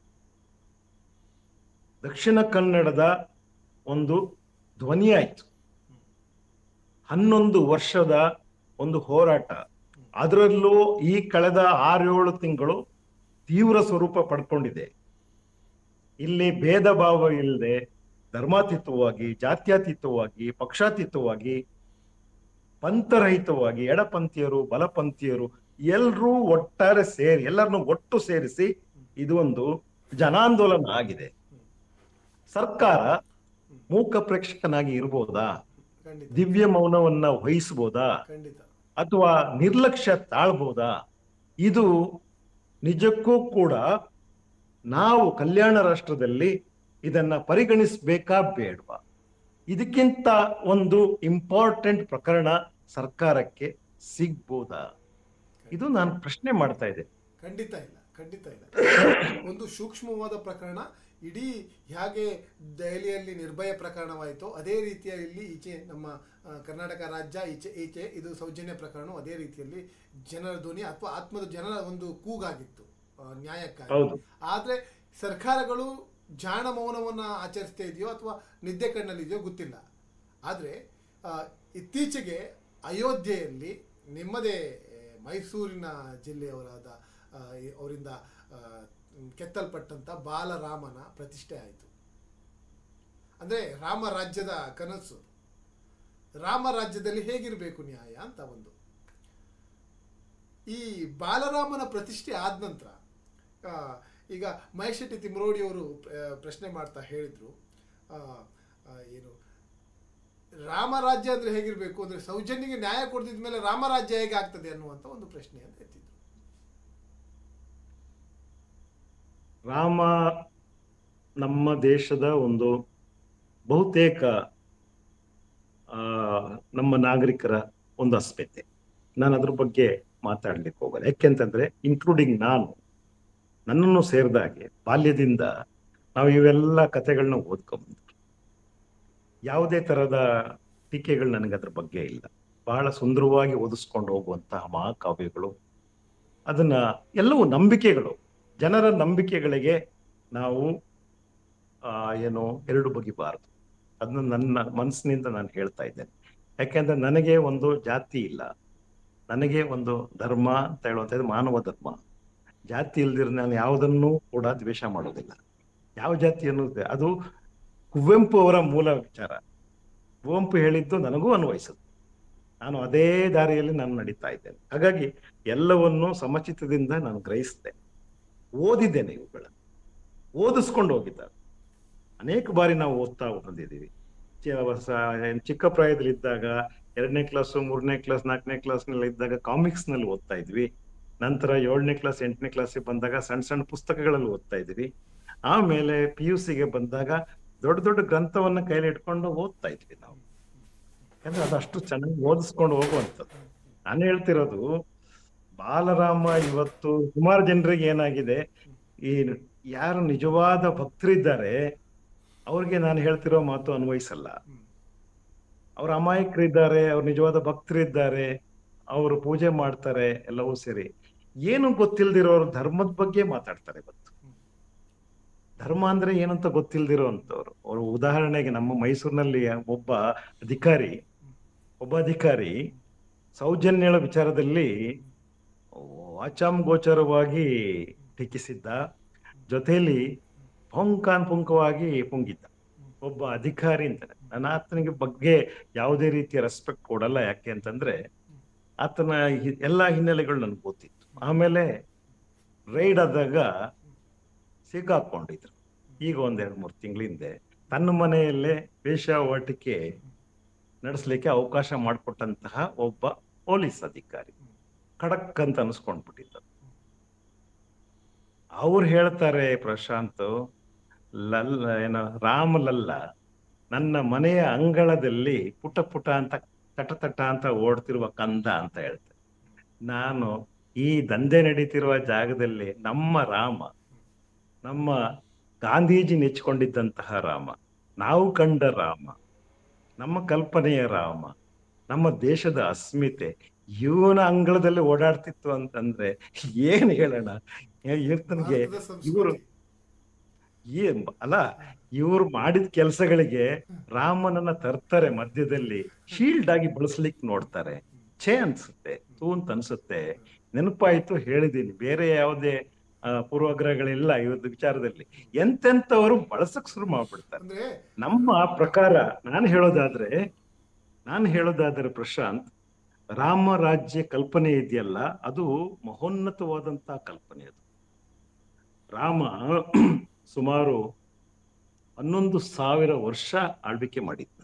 ದಕ್ಷಿಣ ಕನ್ನಡದ ಒಂದು ಧ್ವನಿ ಆಯ್ತು ಹನ್ನೊಂದು ವರ್ಷದ ಒಂದು ಹೋರಾಟ ಅದರಲ್ಲೂ ಈ ಕಳೆದ ಆರೇಳು ತಿಂಗಳು ತೀವ್ರ ಸ್ವರೂಪ ಪಡ್ಕೊಂಡಿದೆ ಇಲ್ಲಿ ಭೇದ ಭಾವ ಇಲ್ಲದೆ ಧರ್ಮಾತೀತವಾಗಿ ಜಾತ್ಯತೀತವಾಗಿ ಪಕ್ಷಾತೀತವಾಗಿ ಪಂಥರಹಿತವಾಗಿ ಎಡಪಂಥೀಯರು ಬಲಪಂಥೀಯರು ಎಲ್ಲರೂ ಒಟ್ಟಾರೆ ಸೇರಿ ಎಲ್ಲರನ್ನು ಒಟ್ಟು ಸೇರಿಸಿ ಇದು ಒಂದು ಜನಾಂದೋಲನ ಆಗಿದೆ ಸರ್ಕಾರ ಮೂಕ ಪ್ರೇಕ್ಷಕನಾಗಿ ಇರ್ಬೋದಾ ಖಂಡಿತ ದಿವ್ಯ ಮೌನವನ್ನ ವಹಿಸ್ಬೋದಾ ಖಂಡಿತ ಅಥವಾ ನಿರ್ಲಕ್ಷ್ಯ ತಾಳ್ಬೋದಾ ಇದು ನಿಜಕ್ಕೂ ಕೂಡ ನಾವು ಕಲ್ಯಾಣ ರಾಷ್ಟ್ರದಲ್ಲಿ ಇದನ್ನ ಪರಿಗಣಿಸ್ಬೇಕಾ ಬೇಡವಾ ಇದಕ್ಕಿಂತ ಒಂದು ಇಂಪಾರ್ಟೆಂಟ್ ಪ್ರಕರಣ ಸರ್ಕಾರಕ್ಕೆ ಸಿಗ್ಬೋದಾ ಇದು ನಾನು ಪ್ರಶ್ನೆ ಮಾಡ್ತಾ ಇದ್ದೆ ಖಂಡಿತ ಇಲ್ಲ ಖಂಡಿತ ಇಲ್ಲ ಒಂದು ಸೂಕ್ಷ್ಮವಾದ ಪ್ರಕರಣ ಇಡೀ ಹೇಗೆ ದೆಹಲಿಯಲ್ಲಿ ನಿರ್ಭಯ ಪ್ರಕರಣವಾಯಿತು ಅದೇ ರೀತಿಯಲ್ಲಿ ಈಚೆ ನಮ್ಮ ಆ, ಕರ್ನಾಟಕ ರಾಜ್ಯ ಈಚೆ ಈಚೆ ಇದು ಸೌಜನ್ಯ ಪ್ರಕರಣ ಅದೇ ರೀತಿಯಲ್ಲಿ ಜನರ ಧ್ವನಿ ಅಥವಾ ಆತ್ಮದ ಜನರ ಒಂದು ಕೂಗಾಗಿತ್ತು ಆ, ನ್ಯಾಯಕ್ಕಾಗಿ ಹೌದು ಆದರೆ ಸರ್ಕಾರಗಳು ಜಾಣ ಮೌನವನ್ನು ಆಚರಿಸ್ತಾ ಇದೆಯೋ ಅಥವಾ ನಿದ್ದೆ ಕಣ್ಣಲ್ಲಿದೆಯೋ ಗೊತ್ತಿಲ್ಲ ಆದರೆ ಇತ್ತೀಚೆಗೆ ಅಯೋಧ್ಯೆಯಲ್ಲಿ ನಿಮ್ಮದೇ ಆ, ಮೈಸೂರಿನ ಜಿಲ್ಲೆಯವರಾದ ಆ, ಈ- ಅವರಿಂದ ಆ, ಕೆತ್ತಲ್ಪಟ್ಟಂಥ ಬಾಲರಾಮನ ಪ್ರತಿಷ್ಠೆ ಆಯಿತು ಅಂದರೆ ರಾಮ ರಾಜ್ಯದ ಕನಸು ರಾಮ ರಾಜ್ಯದಲ್ಲಿ ಹೇಗಿರಬೇಕು ನ್ಯಾಯ ಅಂತ ಒಂದು ಈ ಬಾಲರಾಮನ ಪ್ರತಿಷ್ಠೆ ಆದ ನಂತರ ಆ, ಈಗ ಮಹೇಶ್ ಶೆಟ್ಟಿ ತಿಮ್ರೋಡಿ ಅವರು ಪ್ರಶ್ನೆ ಮಾಡ್ತಾ ಹೇಳಿದ್ರು ಆ, ಆ, ಏನು ರಾಮರಾಜ್ಯ ಅಂದ್ರೆ ಹೇಗಿರಬೇಕು ಅಂದ್ರೆ ಸೌಜನ್ಯಗೆ ನ್ಯಾಯ ಕೊಡ್ತಿದ ಮೇಲೆ ರಾಮರಾಜ್ಯ ಹೇಗೆ ಆಗ್ತದೆ ಅನ್ನುವಂಥ ಒಂದು ಪ್ರಶ್ನೆಯನ್ನು ಎತ್ತಿದ್ರು ರಾಮ ನಮ್ಮ ದೇಶದ ಒಂದು ಬಹುತೇಕ ಆ, ನಮ್ಮ ನಾಗರಿಕರ ಒಂದು ಅಸ್ಮಿತೆ ನಾನು ಅದ್ರ ಬಗ್ಗೆ ಮಾತಾಡ್ಲಿಕ್ಕೆ ಹೋಗಲ್ಲ ಯಾಕೆಂತಂದ್ರೆ ಇನ್ಕ್ಲೂಡಿಂಗ್ ನಾನು ನನ್ನನ್ನು ಸೇರಿದ ಹಾಗೆ ಬಾಲ್ಯದಿಂದ ನಾವು ಇವೆಲ್ಲ ಕಥೆಗಳನ್ನ ಓದ್ಕೊಂಡ್ಬಂದ್ವಿ ಯಾವುದೇ ತರದ ಟೀಕೆಗಳು ನನಗೆ ಅದ್ರ ಬಗ್ಗೆ ಇಲ್ಲ ಬಹಳ ಸುಂದರವಾಗಿ ಓದಿಸ್ಕೊಂಡು ಹೋಗುವಂತಹ ಮಹಾಕಾವ್ಯಗಳು ಅದನ್ನ ಎಲ್ಲವೂ ನಂಬಿಕೆಗಳು ಜನರ ನಂಬಿಕೆಗಳಿಗೆ ನಾವು ಆ, ಏನು ಎರಡು ಬಗೆಬಾರದು ಅದನ್ನ ನನ್ನ ಮನಸ್ಸಿನಿಂದ ನಾನು ಹೇಳ್ತಾ ಇದ್ದೇನೆ ಯಾಕೆಂದ್ರೆ ನನಗೆ ಒಂದು ಜಾತಿ ಇಲ್ಲ ನನಗೆ ಒಂದು ಧರ್ಮ ಅಂತ ಹೇಳುವಂಥದ್ದು ಮಾನವ ಧರ್ಮ ಜಾತಿ ಇಲ್ದಿರ ನಾನು ಯಾವುದನ್ನೂ ಕೂಡ ದ್ವೇಷ ಮಾಡೋದಿಲ್ಲ ಯಾವ ಜಾತಿ ಅನ್ನೋದು ಅದು ಕುವೆಂಪು ಅವರ ಮೂಲ ವಿಚಾರ ಕುವೆಂಪು ಹೇಳಿದ್ದು ನನಗೂ ಅನ್ವಯಿಸುತ್ತೆ ನಾನು ಅದೇ ದಾರಿಯಲ್ಲಿ ನಾನು ನಡೀತಾ ಇದ್ದೇನೆ ಹಾಗಾಗಿ ಎಲ್ಲವನ್ನು ಸಮಚಿತದಿಂದ ನಾನು ಗ್ರಹಿಸಿದೆ ಓದಿದ್ದೇನೆ ಇವುಗಳನ್ನು ಓದಿಸ್ಕೊಂಡು ಹೋಗಿದ್ದಾರೆ ಅನೇಕ ಬಾರಿ ನಾವು ಓದ್ತಾ ಬಂದಿದ್ದೀವಿ ಚಿ- ಸ- ಚಿಕ್ಕ ಪ್ರಾಯದಲ್ಲಿದ್ದಾಗ ಎರಡನೇ ಕ್ಲಾಸು ಮೂರನೇ ಕ್ಲಾಸ್ ನಾಲ್ಕನೇ ಕ್ಲಾಸ್ನಲ್ಲಿ ಇದ್ದಾಗ ಕಾಮಿಕ್ಸ್ ನಲ್ಲಿ ಓದ್ತಾ ಇದ್ವಿ ನಂತರ ಏಳನೇ ಕ್ಲಾಸ್ ಎಂಟನೇ ಕ್ಲಾಸಿಗೆ ಬಂದಾಗ ಸಣ್ಣ ಸಣ್ಣ ಪುಸ್ತಕಗಳಲ್ಲಿ ಓದ್ತಾ ಇದ್ವಿ ಆಮೇಲೆ ಪಿ ಯು ಸಿಗೆ ಬಂದಾಗ ದೊಡ್ಡ ದೊಡ್ಡ ಗ್ರಂಥವನ್ನ ಕೈಲಿ ಇಟ್ಕೊಂಡು ಓದ್ತಾ ಇದ್ವಿ ನಾವು ಯಾಕಂದ್ರೆ ಅದಷ್ಟು ಚೆನ್ನಾಗಿ ಓದಿಸ್ಕೊಂಡು ಹೋಗುವಂಥದ್ದು ನಾನು ಹೇಳ್ತಿರೋದು ಬಾಲರಾಮ ಇವತ್ತು ಸುಮಾರು ಜನರಿಗೆ ಏನಾಗಿದೆ ಈ ಯಾರು ನಿಜವಾದ ಭಕ್ತರಿದ್ದಾರೆ ಅವ್ರಿಗೆ ನಾನು ಹೇಳ್ತಿರೋ ಮಾತು ಅನ್ವಯಿಸಲ್ಲ ಹ್ಮ್. ಅವ್ರ ಅಮಾಯಕರಿದ್ದಾರೆ ಅವ್ರ ನಿಜವಾದ ಭಕ್ತರಿದ್ದಾರೆ ಅವರು ಪೂಜೆ ಮಾಡ್ತಾರೆ ಎಲ್ಲವೂ ಸೇರಿ ಏನು ಗೊತ್ತಿಲ್ದಿರೋರು ಧರ್ಮದ ಬಗ್ಗೆ ಮಾತಾಡ್ತಾರೆ ಇವತ್ತು ಧರ್ಮ ಅಂದ್ರೆ ಏನಂತ ಗೊತ್ತಿಲ್ದಿರೋ ಅಂತವ್ರು ಅವ್ರು ಉದಾಹರಣೆಗೆ ನಮ್ಮ ಮೈಸೂರಿನಲ್ಲಿ ಒಬ್ಬ ಅಧಿಕಾರಿ ಒಬ್ಬ ಅಧಿಕಾರಿ ಸೌಜನ್ಯಳ ವಿಚಾರದಲ್ಲಿ ವಾಚಾಂ ಗೋಚರವಾಗಿ ಟೀಕಿಸಿದ್ದ ಜೊತೆಯಲ್ಲಿ ಪುಂಕಾನ್ ಪುಂಕವಾಗಿ ಪುಂಗಿದ್ದ ಒಬ್ಬ ಅಧಿಕಾರಿ ಅಂತಾನೆ ನಾನು ಆತನಿಗೆ ಬಗ್ಗೆ ಯಾವುದೇ ರೀತಿಯ ರೆಸ್ಪೆಕ್ಟ್ ಕೊಡಲ್ಲ ಯಾಕೆ ಅಂತಂದ್ರೆ ಆತನ ಹಿ- ಎಲ್ಲಾ ಹಿನ್ನೆಲೆಗಳು ನನ್ಗೆ ಗೊತ್ತಿತ್ತು ಆಮೇಲೆ ರೈಡ್ ಆದಾಗ ಸಿಕ್ಕಾಕೊಂಡಿದ್ರು ಈಗ ಒಂದೆರಡು ಮೂರು ತಿಂಗಳ ಹಿಂದೆ ತನ್ನ ಮನೆಯಲ್ಲೇ ವೇಶ್ಯಾವಾಟಿಕೆ ನಡೆಸಲಿಕ್ಕೆ ಅವಕಾಶ ಮಾಡಿಕೊಟ್ಟಂತಹ ಒಬ್ಬ ಪೊಲೀಸ್ ಅಧಿಕಾರಿ ಖಡಕ್ ಅಂತ ಅನ್ಸ್ಕೊಂಡ್ಬಿಟ್ಟಿದ್ದ ಅವ್ರು ಹೇಳ್ತಾರೆ ಪ್ರಶಾಂತ್ ಲಲ್ಲ ಏನೋ ರಾಮ ಲಲ್ಲ ನನ್ನ ಮನೆಯ ಅಂಗಳದಲ್ಲಿ ಪುಟ ಪುಟ ಅಂತ ತಟ ತಟ ಅಂತ ಓಡ್ತಿರುವ ಕಂದ ಅಂತ ಹೇಳ್ತಾರೆ ನಾನು ಈ ದಂಧೆ ನಡೀತಿರುವ ಜಾಗದಲ್ಲಿ ನಮ್ಮ ರಾಮ ನಮ್ಮ ಗಾಂಧೀಜಿ ನೆಚ್ಕೊಂಡಿದ್ದಂತಹ ರಾಮ ನಾವು ಕಂಡ ರಾಮ ನಮ್ಮ ಕಲ್ಪನೆಯ ರಾಮ ನಮ್ಮ ದೇಶದ ಅಸ್ಮಿತೆ ಇವನ ಅಂಗಳದಲ್ಲಿ ಓಡಾಡ್ತಿತ್ತು ಅಂತಂದ್ರೆ ಏನ್ ಹೇಳೋಣ ಈತನಿಗೆ ಭಾರತದ ಸಂಸ್ಕೃತಿ. ಇವರು ಏನ್ ಅಲ್ಲ ಇವ್ರು ಮಾಡಿದ ಕೆಲಸಗಳಿಗೆ ರಾಮನನ್ನ ತರ್ತಾರೆ ಮಧ್ಯದಲ್ಲಿ ಶೀಲ್ಡ್ ಆಗಿ ಬಳಸ್ಲಿಕ್ಕೆ ನೋಡ್ತಾರೆ ಛೇ ಅನ್ಸುತ್ತೆ ತೂ ಅಂತ ಅನ್ಸುತ್ತೆ ನೆನಪಾಯ್ತು ಹೇಳಿದೀನಿ ಬೇರೆ ಯಾವುದೇ ಆ, ಪೂರ್ವಗ್ರಹಗಳಿಲ್ಲ ಇವತ್ತು ವಿಚಾರದಲ್ಲಿ ಎಂತೆಂತವರು ಬಳಸಕ್ ಶುರು ಮಾಡ್ಬಿಡ್ತಾರೆ ಅಂದ್ರೆ ನಮ್ಮ ಪ್ರಕಾರ ನಾನು ಹೇಳೋದಾದ್ರೆ ನಾನು ಹೇಳೋದಾದ್ರೆ ಪ್ರಶಾಂತ್ ರಾಮ ರಾಜ್ಯ ಕಲ್ಪನೆ ಇದೆಯಲ್ಲ ಅದು ಮಹೋನ್ನತವಾದಂತ ಕಲ್ಪನೆ ಅದು ರಾಮ ಸುಮಾರು ಹನ್ನೊಂದು ಸಾವಿರ ವರ್ಷ ಆಳ್ವಿಕೆ ಮಾಡಿದ್ದ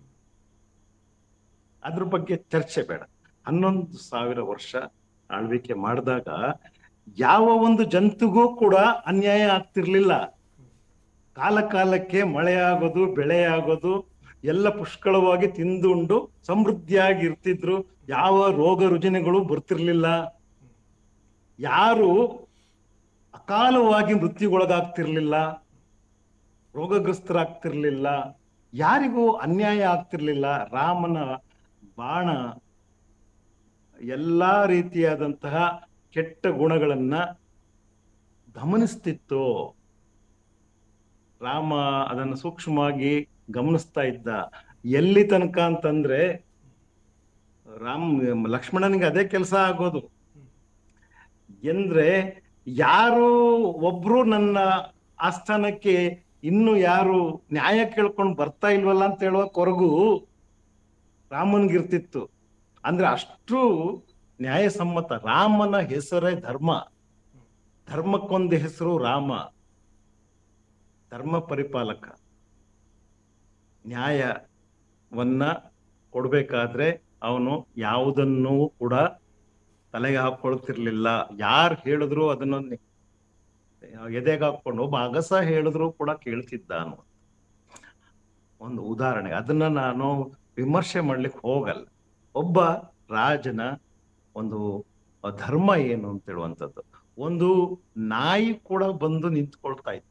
ಅದ್ರ ಬಗ್ಗೆ ಚರ್ಚೆ ಬೇಡ ಹನ್ನೊಂದು ಸಾವಿರ ವರ್ಷ ಆಳ್ವಿಕೆ ಮಾಡಿದಾಗ ಯಾವ ಒಂದು ಜಂತುಗೂ ಕೂಡ ಅನ್ಯಾಯ ಆಗ್ತಿರ್ಲಿಲ್ಲ ಕಾಲ ಕಾಲಕ್ಕೆ ಮಳೆ ಆಗೋದು ಬೆಳೆ ಆಗೋದು ಎಲ್ಲ ಪುಷ್ಕಳವಾಗಿ ತಿಂದುಂಡು ಸಮೃದ್ಧಿಯಾಗಿ ಇರ್ತಿದ್ರು ಯಾವ ರೋಗ ರುಜಿನಗಳು ಬರ್ತಿರ್ಲಿಲ್ಲ ಯಾರು ಅಕಾಲವಾಗಿ ಮೃತ್ಯುಗೊಳಗಾಗ್ತಿರ್ಲಿಲ್ಲ ರೋಗಗ್ರಸ್ತರಾಗ್ತಿರ್ಲಿಲ್ಲ ಯಾರಿಗೂ ಅನ್ಯಾಯ ಆಗ್ತಿರ್ಲಿಲ್ಲ ರಾಮನ ಬಾಣ ಎಲ್ಲಾ ರೀತಿಯಾದಂತಹ ಕೆಟ್ಟ ಗುಣಗಳನ್ನ ಗಮನಿಸ್ತಿತ್ತು ರಾಮ ಅದನ್ನು ಸೂಕ್ಷ್ಮವಾಗಿ ಗಮನಿಸ್ತಾ ಇದ್ದ ಎಲ್ಲಿ ತನಕ ಅಂತಂದ್ರೆ ರಾಮ್ ಲಕ್ಷ್ಮಣನಿಗೆ ಅದೇ ಕೆಲಸ ಆಗೋದು ಎಂದ್ರೆ ಯಾರು ಒಬ್ರು ನನ್ನ ಆಸ್ಥಾನಕ್ಕೆ ಇನ್ನು ಯಾರು ನ್ಯಾಯ ಕೇಳ್ಕೊಂಡು ಬರ್ತಾ ಇಲ್ವಲ್ಲ ಅಂತ ಹೇಳುವ ಕೊರಗು ರಾಮನ್ಗಿರ್ತಿತ್ತು ಅಂದ್ರೆ ಅಷ್ಟು ನ್ಯಾಯಸಮ್ಮತ ರಾಮನ ಹೆಸರೇ ಧರ್ಮ ಧರ್ಮಕ್ಕೊಂದು ಹೆಸರು ರಾಮ ಧರ್ಮ ಪರಿಪಾಲಕ ನ್ಯಾಯವನ್ನ ಕೊಡ್ಬೇಕಾದ್ರೆ ಅವನು ಯಾವುದನ್ನೂ ಕೂಡ ತಲೆಗೆ ಹಾಕೊಳ್ತಿರ್ಲಿಲ್ಲ ಯಾರು ಹೇಳಿದ್ರು ಅದನ್ನು ನಿ- ಎದೆಗೆ ಹಾಕೊಂಡು ಒಬ್ಬ ಅಗಸ ಹೇಳಿದ್ರು ಕೂಡ ಕೇಳ್ತಿದ್ದ ಅನ್ನೋ ಒಂದು ಉದಾಹರಣೆ ಅದನ್ನ ನಾನು ವಿಮರ್ಶೆ ಮಾಡ್ಲಿಕ್ಕೆ ಹೋಗಲ್ಲ ಒಬ್ಬ ರಾಜನ ಒಂದು ಧರ್ಮ ಏನು ಅಂತ ಹೇಳುವಂಥದ್ದು ಒಂದು ನಾಯಿ ಕೂಡ ಬಂದು ನಿಂತ್ಕೊಳ್ತಾ ಇತ್ತು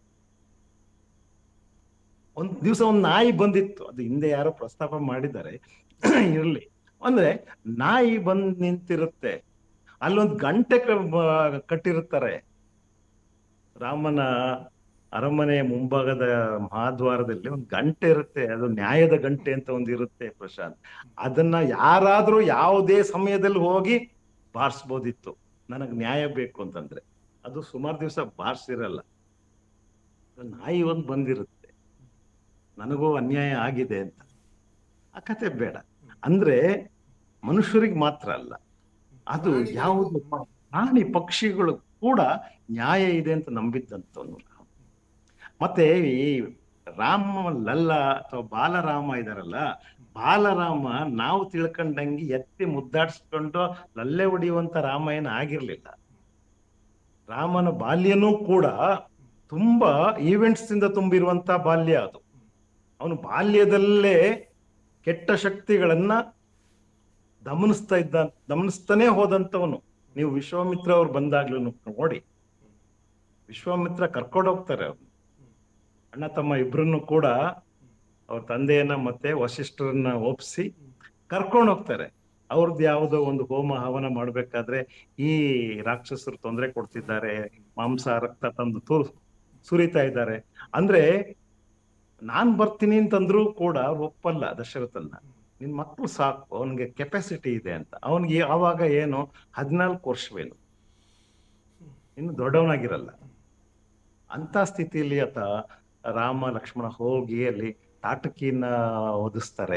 ಒಂದ್ ದಿವಸ ಒಂದು ನಾಯಿ ಬಂದಿತ್ತು ಅದು ಹಿಂದೆ ಯಾರೋ ಪ್ರಸ್ತಾಪ ಮಾಡಿದ್ದಾರೆ ಇರ್ಲಿ ಅಂದ್ರೆ ನಾಯಿ ಬಂದ್ ನಿಂತಿರುತ್ತೆ ಅಲ್ಲೊಂದು ಗಂಟೆ ಕ- ಬ- ಕಟ್ಟಿರ್ತಾರೆ ರಾಮನ ಅರಮನೆಯ ಮುಂಭಾಗದ ಮಹಾದ್ವಾರದಲ್ಲಿ ಒಂದು ಗಂಟೆ ಇರುತ್ತೆ ಅದು ನ್ಯಾಯದ ಗಂಟೆ ಅಂತ ಒಂದು ಇರುತ್ತೆ ಪ್ರಶಾಂತ್ ಅದನ್ನ ಯಾರಾದ್ರೂ ಯಾವುದೇ ಸಮಯದಲ್ಲಿ ಹೋಗಿ ಬಾರಿಸ್ಬೋದಿತ್ತು ನನಗ್ ನ್ಯಾಯ ಬೇಕು ಅಂತಂದ್ರೆ ಅದು ಸುಮಾರು ದಿವಸ ಬಾರಿಸಿರಲ್ಲ ನಾಯಿ ಒಂದು ಬಂದಿರುತ್ತೆ ನನಗೂ ಅನ್ಯಾಯ ಆಗಿದೆ ಅಂತ ಆ ಕತೆ ಬೇಡ ಅಂದ್ರೆ ಮನುಷ್ಯರಿಗೆ ಮಾತ್ರ ಅಲ್ಲ ಅದು ಪ್ರಾಣಿಗಳಿಗೂ- ಯಾವುದು ಪ- ಪ್ರಾಣಿ ಪಕ್ಷಿಗಳು ಕೂಡ ನ್ಯಾಯ ಇದೆ ಅಂತ ನಂಬಿದ್ದಂತವನು ರಾಮ ಮತ್ತೆ ಈ ರಾಮ ಲಲ್ಲ ಅಥವಾ ಬಾಲರಾಮ ಇದಾರಲ್ಲ ಬಾಲರಾಮ ನಾವು ತಿಳ್ಕೊಂಡಂಗೆ ಎತ್ತಿ ಮುದ್ದಾಡ್ಸ್ಕೊಂಡು ಲಲ್ಲೆ ಹೊಡೆಯುವಂತ ರಾಮಾಯಣ ಆಗಿರ್ಲಿಲ್ಲ ರಾಮನ ಬಾಲ್ಯನೂ ಕೂಡ ತುಂಬಾ ಈವೆಂಟ್ಸ್ ಇಂದ ತುಂಬಿರುವಂತ ಬಾಲ್ಯ ಅದು ಅವನು ಬಾಲ್ಯದಲ್ಲೇ ಕೆಟ್ಟ ಶಕ್ತಿಗಳನ್ನ ಗಮನಿಸ್ತಾ ಇದ್ದ ಗಮನಿಸ್ತಾನೆ ಹೋದಂತವನು ನೀವು ವಿಶ್ವಾಮಿತ್ರ ಅವ್ರು ಬಂದಾಗ್ಲೂ ನೋಡಿ ವಿಶ್ವಾಮಿತ್ರ ಕರ್ಕೊಂಡು ಹೋಗ್ತಾರೆ ಅವ್ರು ಅಣ್ಣ ತಮ್ಮ ಇಬ್ರನ್ನು ಕೂಡ ಅವ್ರ ತಂದೆಯನ್ನ ಮತ್ತೆ ವಶಿಷ್ಠರನ್ನ ಒಪ್ಸಿ ಕರ್ಕೊಂಡು ಹೋಗ್ತಾರೆ ಅವ್ರದ್ದು ಯಾವುದೋ ಒಂದು ಹೋಮ ಹವನ ಮಾಡ್ಬೇಕಾದ್ರೆ ಈ ರಾಕ್ಷಸರು ತೊಂದರೆ ಕೊಡ್ತಿದ್ದಾರೆ ಮಾಂಸ ರಕ್ತ ತಂದು ತೂರ್ ಸುರಿತಾ ಇದ್ದಾರೆ ಅಂದ್ರೆ ನಾನ್ ಬರ್ತೀನಿ ಅಂತಂದ್ರೂ ಕೂಡ ಅವ್ರು ಒಪ್ಪಲ್ಲ ದಶರಥನ್ನ ನಿನ್ ಮಕ್ಳು ಸಾಕು ಅವನಿಗೆ ಕೆಪಾಸಿಟಿ ಇದೆ ಅಂತ ಅವನಿಗೆ ಆವಾಗ ಏನು ಹದಿನಾಲ್ಕು ವರ್ಷವೇನು ಇನ್ನು ದೊಡ್ಡವನಾಗಿರಲ್ಲ ಅಂತ ಸ್ಥಿತಿಯಲ್ಲಿ ಆತ ರಾಮ ಲಕ್ಷ್ಮಣ ಹೋಗಿ ಅಲ್ಲಿ ತಾಟಕಿನ ಒದಿಸ್ತಾರೆ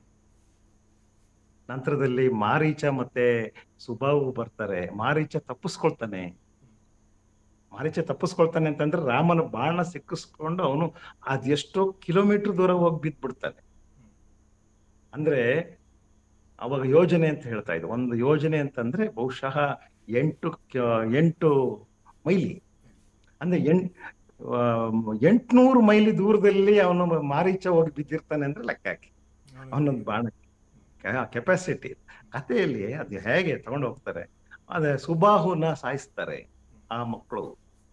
ನಂತರದಲ್ಲಿ ಮಾರೀಚ ಮತ್ತೆ ಸುಬಾವು ಬರ್ತಾರೆ ಮಾರೀಚ ತಪ್ಪಿಸ್ಕೊಳ್ತಾನೆ ಮಾರೀಚ ತಪ್ಪಿಸ್ಕೊಳ್ತಾನೆ ಅಂತಂದ್ರೆ ರಾಮನ ಬಾಣ ಸಿಕ್ಕಿಸ್ಕೊಂಡು ಅವನು ಅದೆಷ್ಟೋ ಕಿಲೋಮೀಟರ್ ದೂರ ಹೋಗಿ ಬಿದ್ದ್ಬಿಡ್ತಾನೆ ಅಂದ್ರೆ ಅವಾಗ ಯೋಜನೆ ಅಂತ ಹೇಳ್ತಾ ಇದ್ದ ಒಂದು ಯೋಜನೆ ಅಂತಂದ್ರೆ ಬಹುಶಃ ಎಂಟು ಕ- ಎಂಟು ಮೈಲಿ ಅಂದ್ರೆ ಎಂಟ್ ಎಂಟ್ನೂರು ಮೈಲಿ ದೂರದಲ್ಲಿ ಅವನು ಮಾರೀಚ ಹೋಗಿ ಬಿದ್ದಿರ್ತಾನೆ ಅಂದ್ರೆ ಲೆಕ್ಕ ಹಾಕಿ ಅವನೊಂದು ಬಾಣ ಕೆಪಾಸಿಟಿ ಕಥೆಯಲ್ಲಿ ಅದು ಹೇಗೆ ತಗೊಂಡು ಹೋಗ್ತಾರೆ ಅದೇ ಸುಬಾಹುನ ಸಾಯಿಸ್ತಾರೆ ಆ ಮಕ್ಕಳು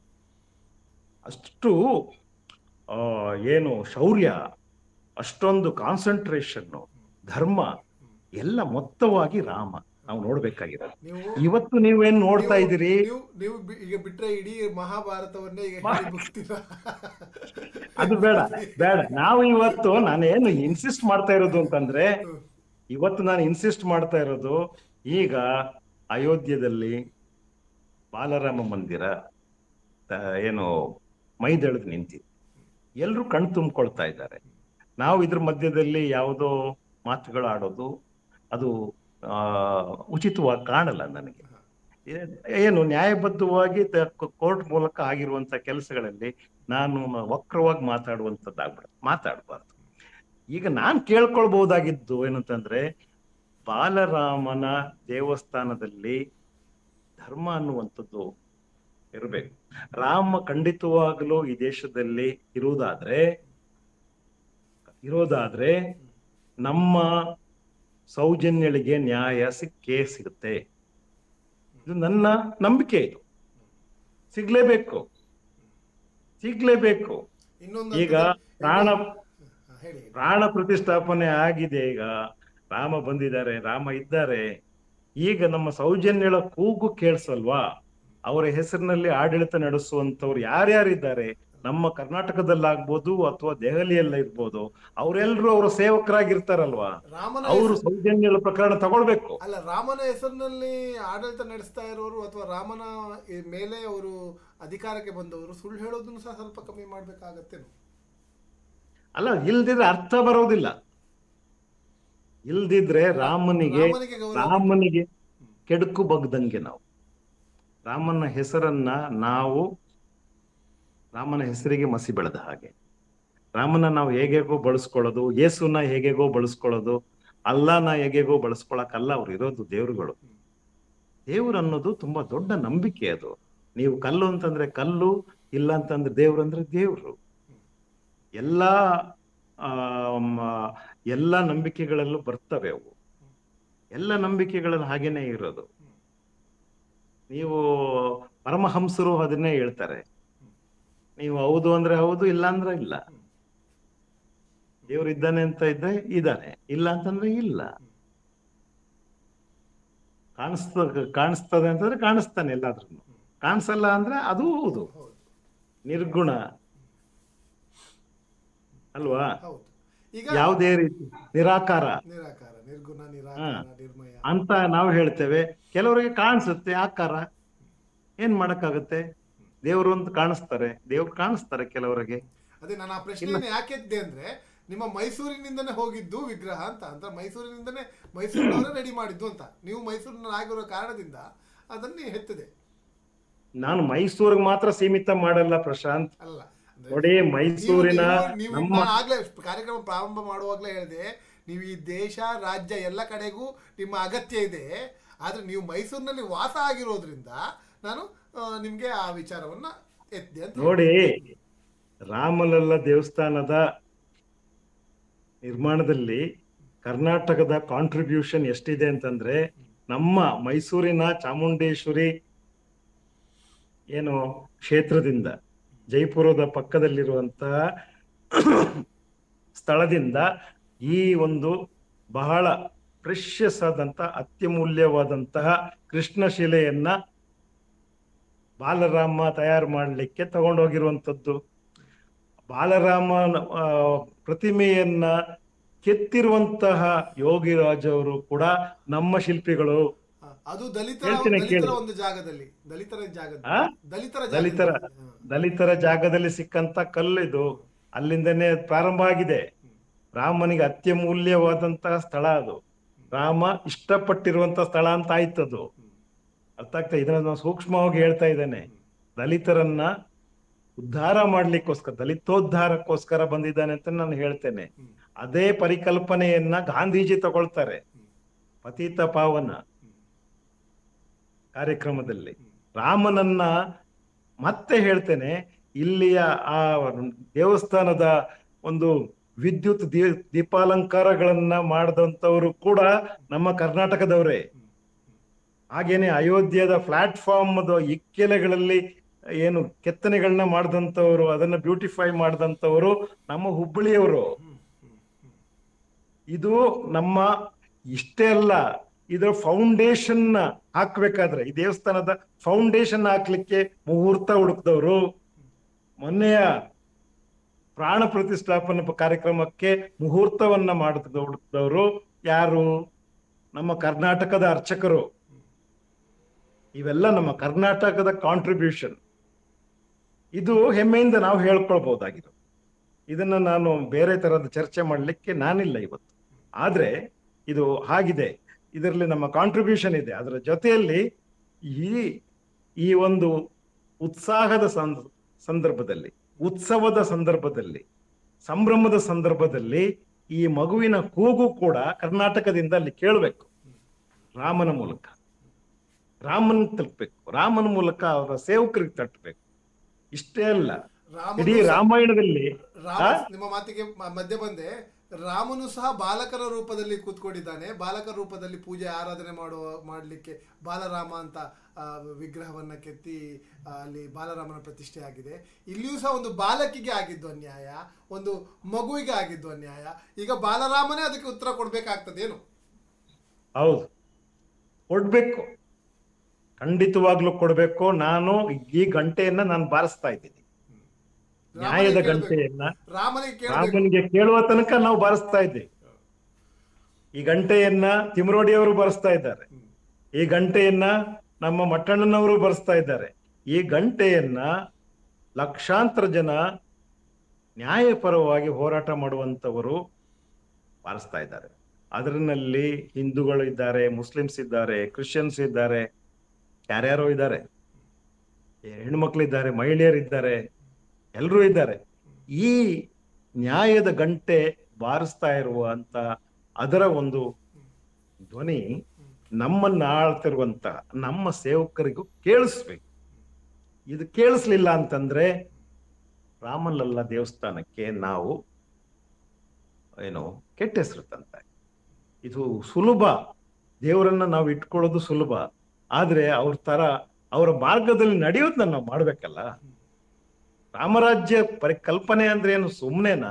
ಅಷ್ಟು ಆ, ಏನು ಶೌರ್ಯ ಅಷ್ಟೊಂದು ಕಾನ್ಸಂಟ್ರೇಷನ್ ಧರ್ಮ ಎಲ್ಲ ಮೊತ್ತವಾಗಿ ರಾಮ ನಾವು ನೋಡ್ಬೇಕಾಗಿರೋದು ನೀವು ಇವತ್ತು ನೀವೇನ್ ನೋಡ್ತಾ ನೀವು- ಇದ್ದೀರಿ ನೀವು ನೀವು ಬಿ- ಈಗ ಬಿಟ್ರೆ ಇಡೀ ಮಹಾಭಾರತವನ್ನೇ ಈಗ ಮಾ- ಹೇಳಿ ಮುಗಿಸ್ತೀರಾ ಅದು ಬೇಡ ಬೇಡ ನಾವು ಇವತ್ತು ನಾನೇನು ಇನ್ಸಿಸ್ಟ್ ಮಾಡ್ತಾ ಇರೋದು ಅಂತಂದ್ರೆ ಹ್ಮ್. ಇವತ್ತು ನಾನು ಇನ್ಸಿಸ್ಟ್ ಮಾಡ್ತಾ ಇರೋದು ಈಗ ಅಯೋಧ್ಯದಲ್ಲಿ ಬಾಲರಾಮ ಮಂದಿರ ತ- ಏನು ಮೈದೆಳೆದು ನಿಂತಿದೆ ಎಲ್ರು ಕಣ್ ತುಂಬಿಕೊಳ್ತಾ ಇದ್ದಾರೆ ನಾವು ಇದ್ರ ಮಧ್ಯದಲ್ಲಿ ಯಾವುದೋ ಮಾತುಗಳು ಆಡೋದು ಅದು ಆ ಉಚಿತವಾಗಿ ಕಾಣಲ್ಲ ನನಗೆ ಏ- ಏನು ನ್ಯಾಯಬದ್ಧವಾಗಿ ಕೋರ್ಟ್ ಮೂಲಕ ಆಗಿರುವಂತ ಕೆಲಸಗಳಲ್ಲಿ ನಾನು ವಕ್ರವಾಗಿ ಮಾತಾಡುವಂಥದ್ದಾಗ್ಬಿಡ ಮಾತಾಡಬಾರ್ದು ಈಗ ನಾನ್ ಕೇಳ್ಕೊಳ್ಬಹುದಾಗಿದ್ದು ಏನಂತಂದ್ರೆ ಬಾಲರಾಮನ ದೇವಸ್ಥಾನದಲ್ಲಿ ಧರ್ಮ ಅನ್ನುವಂಥದ್ದು ಇರಬೇಕು ರಾಮ ಖಂಡಿತವಾಗಲೂ ಈ ದೇಶದಲ್ಲಿ ಇರುವುದಾದ್ರೆ ಇರೋದಾದ್ರೆ ನಮ್ಮ ಸೌಜನ್ಯಳಿಗೆ ನ್ಯಾಯ ಸಿಕ್ಕೇ ಸಿಗುತ್ತೆ ಇದು ನನ್ನ ನಂಬಿಕೆ ಇದು ಸಿಗ್ಲೇಬೇಕು ಸಿಗ್ಲೇಬೇಕು ಇನ್ನೊಂದು ಈಗ ಪ್ರಾಣ ಹಾ, ಹೇಳಿ ಪ್ರಾಣ ಪ್ರತಿಷ್ಠಾಪನೆ ಆಗಿದೆ ಈಗ ರಾಮ ಬಂದಿದ್ದಾರೆ ರಾಮ ಇದ್ದಾರೆ ಈಗ ನಮ್ಮ ಸೌಜನ್ಯಳ ಕೂಗು ಕೇಳಿಸಲ್ವಾ ಅವರ ಹೆಸರಿನಲ್ಲಿ ಆಡಳಿತ ನಡೆಸುವಂತವ್ರು ಯಾರ್ಯಾರಿದ್ದಾರೆ ನಮ್ಮ ಕರ್ನಾಟಕದಲ್ಲಾಗ್ಬೋದು ಅಥವಾ ದೆಹಲಿಯಲ್ಲ ಇರ್ಬೋದು ಅವರೆಲ್ಲರೂ ಅವರ ಸೇವಕರಾಗಿರ್ತಾರಲ್ವಾ ರಾಮನ ಅವರು ಹೆಸರು- ಸೌಜನ್ಯಳ ಪ್ರಕರಣ ತಗೊಳ್ಬೇಕು ಅಲ್ಲ ರಾಮನ ಹೆಸರಿನಲ್ಲಿ ಆಡಳಿತ ನಡೆಸ್ತಾ ಇರೋರು ಅಥವಾ ರಾಮನ ಈ ಮೇಲೆ ಅವರು ಅಧಿಕಾರಕ್ಕೆ ಬಂದವರು ಸುಳ್ಳು ಹೇಳೋದನ್ನು ಸಹ ಸ್ವಲ್ಪ ಕಮ್ಮಿ ಮಾಡ್ಬೇಕಾಗತ್ತೇನು ಅಲ್ಲ ಇಲ್ದಿದ್ರೆ ಅರ್ಥ ಬರೋದಿಲ್ಲ ಇಲ್ದಿದ್ರೆ ರಾಮನಿಗೆ ರಾಮನಿಗೆ ಗೌರವ ರಾಮನಿಗೆ ಕೆಡುಕು ಬಗ್ದಂಗೆ ನಾವು ರಾಮನ ಹೆಸರನ್ನ ನಾವು ರಾಮನ ಹೆಸರಿಗೆ ಮಸಿ ಬೆಳೆದ ಹಾಗೆ ರಾಮನ ನಾವು ಹೇಗೆಗೋ ಬಳಸ್ಕೊಳ್ಳೋದು ಯೇಸುನ ಹೇಗೆಗೋ ಬಳಸ್ಕೊಳ್ಳೋದು ಅಲ್ಲಾನ ಹೇಗೆಗೋ ಬಳಸ್ಕೊಳಕಲ್ಲ ಅವ್ರು ಇರೋದು ದೇವರುಗಳು ದೇವ್ರು ಅನ್ನೋದು ತುಂಬಾ ದೊಡ್ಡ ನಂಬಿಕೆ ಅದು ನೀವು ಕಲ್ಲು ಅಂತಂದ್ರೆ ಕಲ್ಲು ಇಲ್ಲ ಅಂತಂದ್ರೆ ದೇವ್ರು ಅಂದ್ರೆ ದೇವ್ರು ಎಲ್ಲಾ ಆಮ್, ಎಲ್ಲ ನಂಬಿಕೆಗಳಲ್ಲೂ ಬರ್ತವೆ ಅವು ಎಲ್ಲ ನಂಬಿಕೆಗಳಲ್ಲಿ ಹಾಗೇನೆ ಇರೋದು ನೀವು ಪರಮಹಂಸರು ಅದನ್ನೇ ಹೇಳ್ತಾರೆ ನೀವು ಹೌದು ಅಂದ್ರೆ ಹೌದು ಇಲ್ಲ ಅಂದ್ರೆ ಇಲ್ಲ ದೇವ್ರು ಇದ್ದಾನೆ ಅಂತ ಇದ್ರೆ ಇದ್ದಾನೆ ಇಲ್ಲ ಅಂತಂದ್ರೆ ಇಲ್ಲ ಕಾಣಿಸ್ತ ಕಾಣಿಸ್ತದೆ ಅಂತಂದ್ರೆ ಕಾಣಿಸ್ತಾನೆ ಎಲ್ಲಾದ್ರೂ ಕಾಣಿಸಲ್ಲ ಅಂದ್ರೆ ಅದು ಹೌದು ಹೌದು ನಿರ್ಗುಣ ಅಲ್ವಾ ಹೌದು ಈಗ ಯಾವುದೇ ರೀತಿ ನಿರಾಕಾರ ನಿರಾಕಾರ ನಿರ್ಗುಣ ನಿರಾಕಾರ ನಿರ್ಮಯ ಅಂತ ನಾವು ಹೇಳ್ತೇವೆ ಕೆಲವರಿಗೆ ಕಾಣಿಸುತ್ತೆ ಆಕಾರ ಏನ್ ಮಾಡಕ್ಕಾಗತ್ತೆ ದೇವರು ಅಂತ ಕಾಣಿಸ್ತಾರೆ ದೇವ್ರು ಕಾಣಿಸ್ತಾರೆ ಕೆಲವರಿಗೆ ಅದೇ ನಾನು ಆ ಪ್ರಶ್ನೆಯನ್ನು ಯಾಕೆ ಎತ್ತಿದೆ ಅಂದ್ರೆ ನಿಮ್ಮ ಮೈಸೂರಿನಿಂದನೇ ಹೋಗಿದ್ದು ವಿಗ್ರಹ ಅಂತ ಅಂತ ಮೈಸೂರಿನಿಂದನೇ ಮೈಸೂರಿನವರೇ ರೆಡಿ ಮಾಡಿದ್ದು ಅಂತ ನೀವು ಮೈಸೂರಿನ ಆಗಿರೋ ಕಾರಣದಿಂದ ಅದನ್ನೇ ಹೆತ್ತದೆ ನಾನು ಮೈಸೂರಿಗೆ ಮಾತ್ರ ಸೀಮಿತ ಮಾಡಲ್ಲ ಪ್ರಶಾಂತ್ ಅಲ್ಲ ಅಂದ್ರೆ ನೋಡಿ ಮೈಸೂರಿನ ನೀವು- ನೀವು- ನೀವು ನಮ್ಮ ನಾನು ಆಗ್ಲೇ ಕಾರ್ಯಕ್ರಮ ಪ್ರಾರಂಭ ಮಾಡುವಾಗಲೇ ಹೇಳಿದೆ ನೀವು ಈ ದೇಶ ರಾಜ್ಯ ಎಲ್ಲ ಕಡೆಗೂ ನಿಮ್ಮ ಅಗತ್ಯ ಇದೆ ಆದ್ರೆ ನೀವು ಮೈಸೂರಿನಲ್ಲಿ ವಾಸ ಆಗಿರೋದ್ರಿಂದ ನಾನು ಆ, ನಿಮ್ಗೆ ಆ ವಿಚಾರವನ್ನ ಎತ್ತಿದೆ ಅಂತ ನೋಡಿ ರಾಮಲಲ್ಲ ದೇವಸ್ಥಾನದ ನಿರ್ಮಾಣದಲ್ಲಿ ಕರ್ನಾಟಕದ ಕಾಂಟ್ರಿಬ್ಯೂಷನ್ ಎಷ್ಟಿದೆ ಅಂತಂದ್ರೆ ನಮ್ಮ ಮೈಸೂರಿನ ಚಾಮುಂಡೇಶ್ವರಿ ಏನು ಕ್ಷೇತ್ರದಿಂದ ಜೈಪುರದ ಪಕ್ಕದಲ್ಲಿರುವಂತಹ ಸ್ಥಳದಿಂದ ಈ ಒಂದು ಬಹಳ ಪ್ರೆಷಸ್ ಆದಂತ ಅತ್ಯಮೂಲ್ಯವಾದಂತಹ ಕೃಷ್ಣಶಿಲೆಯನ್ನ ಬಾಲರಾಮ ತಯಾರು ಮಾಡಲಿಕ್ಕೆ ತಗೊಂಡೋಗಿರುವಂಥದ್ದು ಬಾಲರಾಮನ ಆ, ಪ್ರತಿಮೆಯನ್ನ ಕೆತ್ತಿರುವಂತಹ ಯೋಗಿರಾಜ್ ಅವರು ಕೂಡ ನಮ್ಮ ಶಿಲ್ಪಿಗಳು ಹ, ಅದು ದಲಿತರ ಹೇಳ್ತೀನಿ ದಲಿತರ ಕೇಳಿ. ಒಂದು ಜಾಗದಲ್ಲಿ ದಲಿತರ ಜಾಗದಲ್ಲಿ ಆ? ದಲಿತರ ದಲಿತರ ಜಾಗದಲ್ಲಿ. ಹ. ದಲಿತರ ಜಾಗದಲ್ಲಿ ಸಿಕ್ಕಂತ ಕಲ್ಲು ಇದು ಅಲ್ಲಿಂದನೇ ಪ್ರಾರಂಭ ಆಗಿದೆ ರಾಮನಿಗೆ ಅತ್ಯಮೂಲ್ಯವಾದಂತಹ ಸ್ಥಳ ಅದು ರಾಮ ಇಷ್ಟಪಟ್ಟಿರುವಂತ ಸ್ಥಳ ಅಂತ ಆಯ್ತದು ಅರ್ಥ ಆಗ್ತಾ ಇದನ್ನ ನಾನು ಸೂಕ್ಷ್ಮವಾಗಿ ಹೇಳ್ತಾ ಇದ್ದೇನೆ ದಲಿತರನ್ನ ಉದ್ಧಾರ ಮಾಡ್ಲಿಕ್ಕೋಸ್ಕರ ದಲಿತೋದ್ಧಾರಕ್ಕೋಸ್ಕರ ಬಂದಿದ್ದಾನೆ ಅಂತ ನಾನು ಹೇಳ್ತೇನೆ ಹ್ಮ್. ಅದೇ ಪರಿಕಲ್ಪನೆಯನ್ನ ಗಾಂಧೀಜಿ ತಗೊಳ್ತಾರೆ ಪತಿತ ಪಾವನ ಕಾರ್ಯಕ್ರಮದಲ್ಲಿ ರಾಮನನ್ನ ಮತ್ತೆ ಹೇಳ್ತೇನೆ ಇಲ್ಲಿಯ ಆ ದೇವಸ್ಥಾನದ ಒಂದು ವಿದ್ಯುತ್ ದೀ- ದೀಪಾಲಂಕಾರಗಳನ್ನ ಮಾಡಿದಂಥವರು ಕೂಡ ನಮ್ಮ ಕರ್ನಾಟಕದವರೇ ಹಾಗೇನೆ ಅಯೋಧ್ಯದ ಪ್ಲಾಟ್ಫಾರ್ಮ್ ಇಕ್ಕೆಲೆಗಳಲ್ಲಿ ಏನು ಕೆತ್ತನೆಗಳನ್ನ ಮಾಡಿದಂಥವ್ರು ಅದನ್ನ ಬ್ಯೂಟಿಫೈ ಮಾಡಿದಂಥವ್ರು ನಮ್ಮ ಹುಬ್ಬಳ್ಳಿಯವರು ಇದು ನಮ್ಮ ಇಷ್ಟೇ ಅಲ್ಲ ಇದರ ಫೌಂಡೇಶನ್ ಹಾಕ್ಬೇಕಾದ್ರೆ ಈ ದೇವಸ್ಥಾನದ ಫೌಂಡೇಶನ್ ಹಾಕ್ಲಿಕ್ಕೆ ಮುಹೂರ್ತ ಹುಡುಕ್ದವ್ರು ಮೊನ್ನೆಯ ಪ್ರಾಣ ಪ್ರತಿಷ್ಠಾಪನೆ ಪ- ಕಾರ್ಯಕ್ರಮಕ್ಕೆ ಮುಹೂರ್ತವನ್ನ ಮಾಡಿದ ಹುಡುಕ್ದವರು ಯಾರು ನಮ್ಮ ಕರ್ನಾಟಕದ ಅರ್ಚಕರು ಇವೆಲ್ಲ ನಮ್ಮ ಕರ್ನಾಟಕದ ಕಾಂಟ್ರಿಬ್ಯೂಷನ್ ಇದು ಹೆಮ್ಮೆಯಿಂದ ನಾವು ಹೇಳ್ಕೊಳ್ಬಹುದಾಗಿದೆ ಇದನ್ನ ನಾನು ಬೇರೆ ತರದ ಚರ್ಚೆ ಮಾಡಲಿಕ್ಕೆ ನಾನಿಲ್ಲ ಇವತ್ತು ಆದ್ರೆ ಇದು ಹಾಗಿದೆ ಇದರಲ್ಲಿ ನಮ್ಮ ಕಾಂಟ್ರಿಬ್ಯೂಷನ್ ಇದೆ ಅದರ ಜೊತೆಯಲ್ಲಿ ಈ ಈ ಒಂದು ಉತ್ಸಾಹದ ಸಂದ- ಸಂದರ್ಭದಲ್ಲಿ ಉತ್ಸವದ ಸಂದರ್ಭದಲ್ಲಿ ಸಂಭ್ರಮದ ಸಂದರ್ಭದಲ್ಲಿ ಈ ಮಗುವಿನ ಕೂಗು ಕೂಡ ಕರ್ನಾಟಕದಿಂದ ಅಲ್ಲಿ ಕೇಳಬೇಕು ರಾಮನ ಮೂಲಕ ರಾಮನ್ ತಲುಪಬೇಕು ರಾಮನ ಮೂಲಕ ಅವರ ಸೇವಕರಿಗೆ ತಟ್ಟಬೇಕು ಇಷ್ಟೇ ಅಲ್ಲ ರಾಮನು ಇಡೀ ಸಹ- ರಾಮಾಯಣದಲ್ಲಿ ರಾಮ ಆ? ನಿಮ್ಮ ಮಾತಿಗೆ ಮ- ಮಧ್ಯೆ ಬಂದೆ ರಾಮನು ಸಹ ಬಾಲಕರ ರೂಪದಲ್ಲಿ ಕೂತ್ಕೊಂಡಿದ್ದಾನೆ ಬಾಲಕರ ರೂಪದಲ್ಲಿ ಪೂಜೆ ಆರಾಧನೆ ಮಾಡುವ ಮಾಡಲಿಕ್ಕೆ ಬಾಲರಾಮ ಅಂತ ಆ, ವಿಗ್ರಹವನ್ನ ಕೆತ್ತಿ ಆ, ಅಲ್ಲಿ ಬಾಲರಾಮನ ಪ್ರತಿಷ್ಠೆ ಆಗಿದೆ ಇಲ್ಲಿಯೂ ಸಹ ಒಂದು ಬಾಲಕಿಗೆ ಆಗಿದ್ದು ಅನ್ಯಾಯ ಒಂದು ಮಗುವಿಗೆ ಆಗಿದ್ದು ಅನ್ಯಾಯ ಈಗ ಬಾಲರಾಮನೇ ಅದಕ್ಕೆ ಉತ್ತರ ಕೊಡ್ಬೇಕಾಗ್ತದೇನು ಹೌದು ಕೊಡ್ಬೇಕು ಖಂಡಿತವಾಗ್ಲೂ ಕೊಡ್ಬೇಕು ನಾನು ಈ ಗಂಟೆಯನ್ನ ನಾನು ಬಾರಿಸ್ತಾ ಇದ್ದೀನಿ ನ್ಯಾಯದ ರಾಮನಿಗೆ ಕೇಳ್ಬೇಕು. ಗಂಟೆಯನ್ನ ರಾಮನಿಗೆ ಕೇಳಬೇಕು ರಾಮನಿಗೆ ಕೇಳುವ ತನಕ ನಾವು ಬಾರಿಸ್ತಾ ಇದ್ದೀವಿ ಈ ಗಂಟೆಯನ್ನ ತಿಮರೋಡಿಯವರು ಬಾರಿಸ್ತಾ ಇದ್ದಾರೆ ಈ ಗಂಟೆಯನ್ನ ನಮ್ಮ ಮಟ್ಟಣ್ಣನವರು ಬರೆಸ್ತಾ ಇದ್ದಾರೆ ಈ ಗಂಟೆಯನ್ನ ಲಕ್ಷಾಂತರ ಜನ ನ್ಯಾಯಪರವಾಗಿ ಹೋರಾಟ ಮಾಡುವಂತವರು ಬಾರಿಸ್ತಾ ಇದ್ದಾರೆ ಅದರಲ್ಲಿ ಹಿಂದೂಗಳು ಇದ್ದಾರೆ ಮುಸ್ಲಿಮ್ಸ್ ಇದ್ದಾರೆ ಕ್ರಿಶ್ಚಿಯನ್ಸ್ ಇದ್ದಾರೆ ಯಾರ್ಯಾರೋ ಇದ್ದಾರೆ ಹೆಣ್ಮಕ್ಳಿದ್ದಾರೆ ಮಹಿಳೆಯರಿದ್ದಾರೆ ಎಲ್ಲರೂ ಇದ್ದಾರೆ ಈ ನ್ಯಾಯದ ಗಂಟೆ ಬಾರಿಸ್ತಾ ಇರುವಂತ ಅದರ ಒಂದು ಧ್ವನಿ ನಮ್ಮನ್ನ ಆಳ್ತಿರುವಂತ ನಮ್ಮ ಸೇವಕರಿಗೂ ಕೇಳಿಸ್ಬೇಕು ಇದು ಕೇಳಿಸ್ಲಿಲ್ಲ ಅಂತಂದ್ರೆ ರಾಮಲಲ್ಲ ದೇವಸ್ಥಾನಕ್ಕೆ ನಾವು ಏನು ಕೆಟ್ಟ ಹೆಸರು ತಂತ ಇದು ಸುಲಭ ದೇವರನ್ನ ನಾವು ಇಟ್ಕೊಳ್ಳೋದು ಸುಲಭ ಆದ್ರೆ ಅವ್ರ ತರ ಅವರ ಮಾರ್ಗದಲ್ಲಿ ನಡೆಯೋದನ್ನ ನಾವು ಮಾಡ್ಬೇಕಲ್ಲ ರಾಮರಾಜ್ಯ ಪರಿಕಲ್ಪನೆ ಅಂದ್ರೆ ಏನು ಸುಮ್ನೆನಾ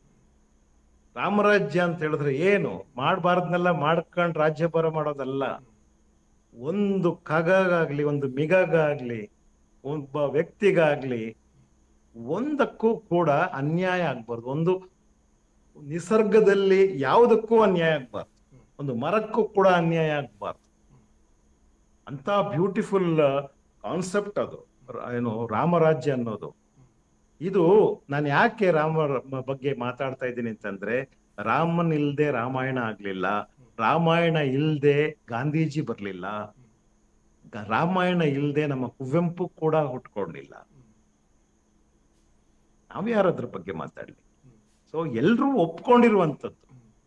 ರಾಮರಾಜ್ಯ ಅಂತ ಹೇಳಿದ್ರೆ ಏನು ಮಾಡಬಾರ್ದನ್ನೆಲ್ಲ ಮಾಡ್ಕೊಂಡ್ ರಾಜ್ಯಭಾರ ಮಾಡೋದಲ್ಲ ಒಂದು ಖಗಾಗ್ಲಿ ಒಂದು ಮಿಗಗಾಗ್ಲಿ ಒಬ್ಬ ವ್ಯಕ್ತಿಗಾಗ್ಲಿ ಒಂದಕ್ಕೂ ಕೂಡ ಅನ್ಯಾಯ ಆಗ್ಬಾರ್ದು ಒಂದು ನಿಸರ್ಗದಲ್ಲಿ ಯಾವುದಕ್ಕೂ ಅನ್ಯಾಯ ಆಗ್ಬಾರ್ದು ಒಂದು ಮರಕ್ಕೂ ಕೂಡ ಅನ್ಯಾಯ ಆಗ್ಬಾರ್ದು ಅಂತ ಬ್ಯೂಟಿಫುಲ್ ಕಾನ್ಸೆಪ್ಟ್ ಅದು ರ- ಏನು ರಾಮರಾಜ್ಯ ಅನ್ನೋದು ಇದು ನಾನು ಯಾಕೆ ರಾಮ ಬಗ್ಗೆ ಮಾತಾಡ್ತಾ ಇದ್ದೀನಿ ಅಂತಂದ್ರೆ ರಾಮನ್ ಇಲ್ದೆ ರಾಮಾಯಣ ಆಗ್ಲಿಲ್ಲ ರಾಮಾಯಣ ಇಲ್ದೆ ಗಾಂಧೀಜಿ ಬರ್ಲಿಲ್ಲ ಗ- ರಾಮಾಯಣ ಇಲ್ದೆ ನಮ್ಮ ಕುವೆಂಪು ಕೂಡ ಹುಟ್ಕೊಂಡಿಲ್ಲ ನಾವ್ ಯಾರದ್ರ ಬಗ್ಗೆ ಮಾತಾಡ್ಲಿ ಸೊ ಎಲ್ರೂ ಒಪ್ಕೊಂಡಿರುವಂತದ್ದು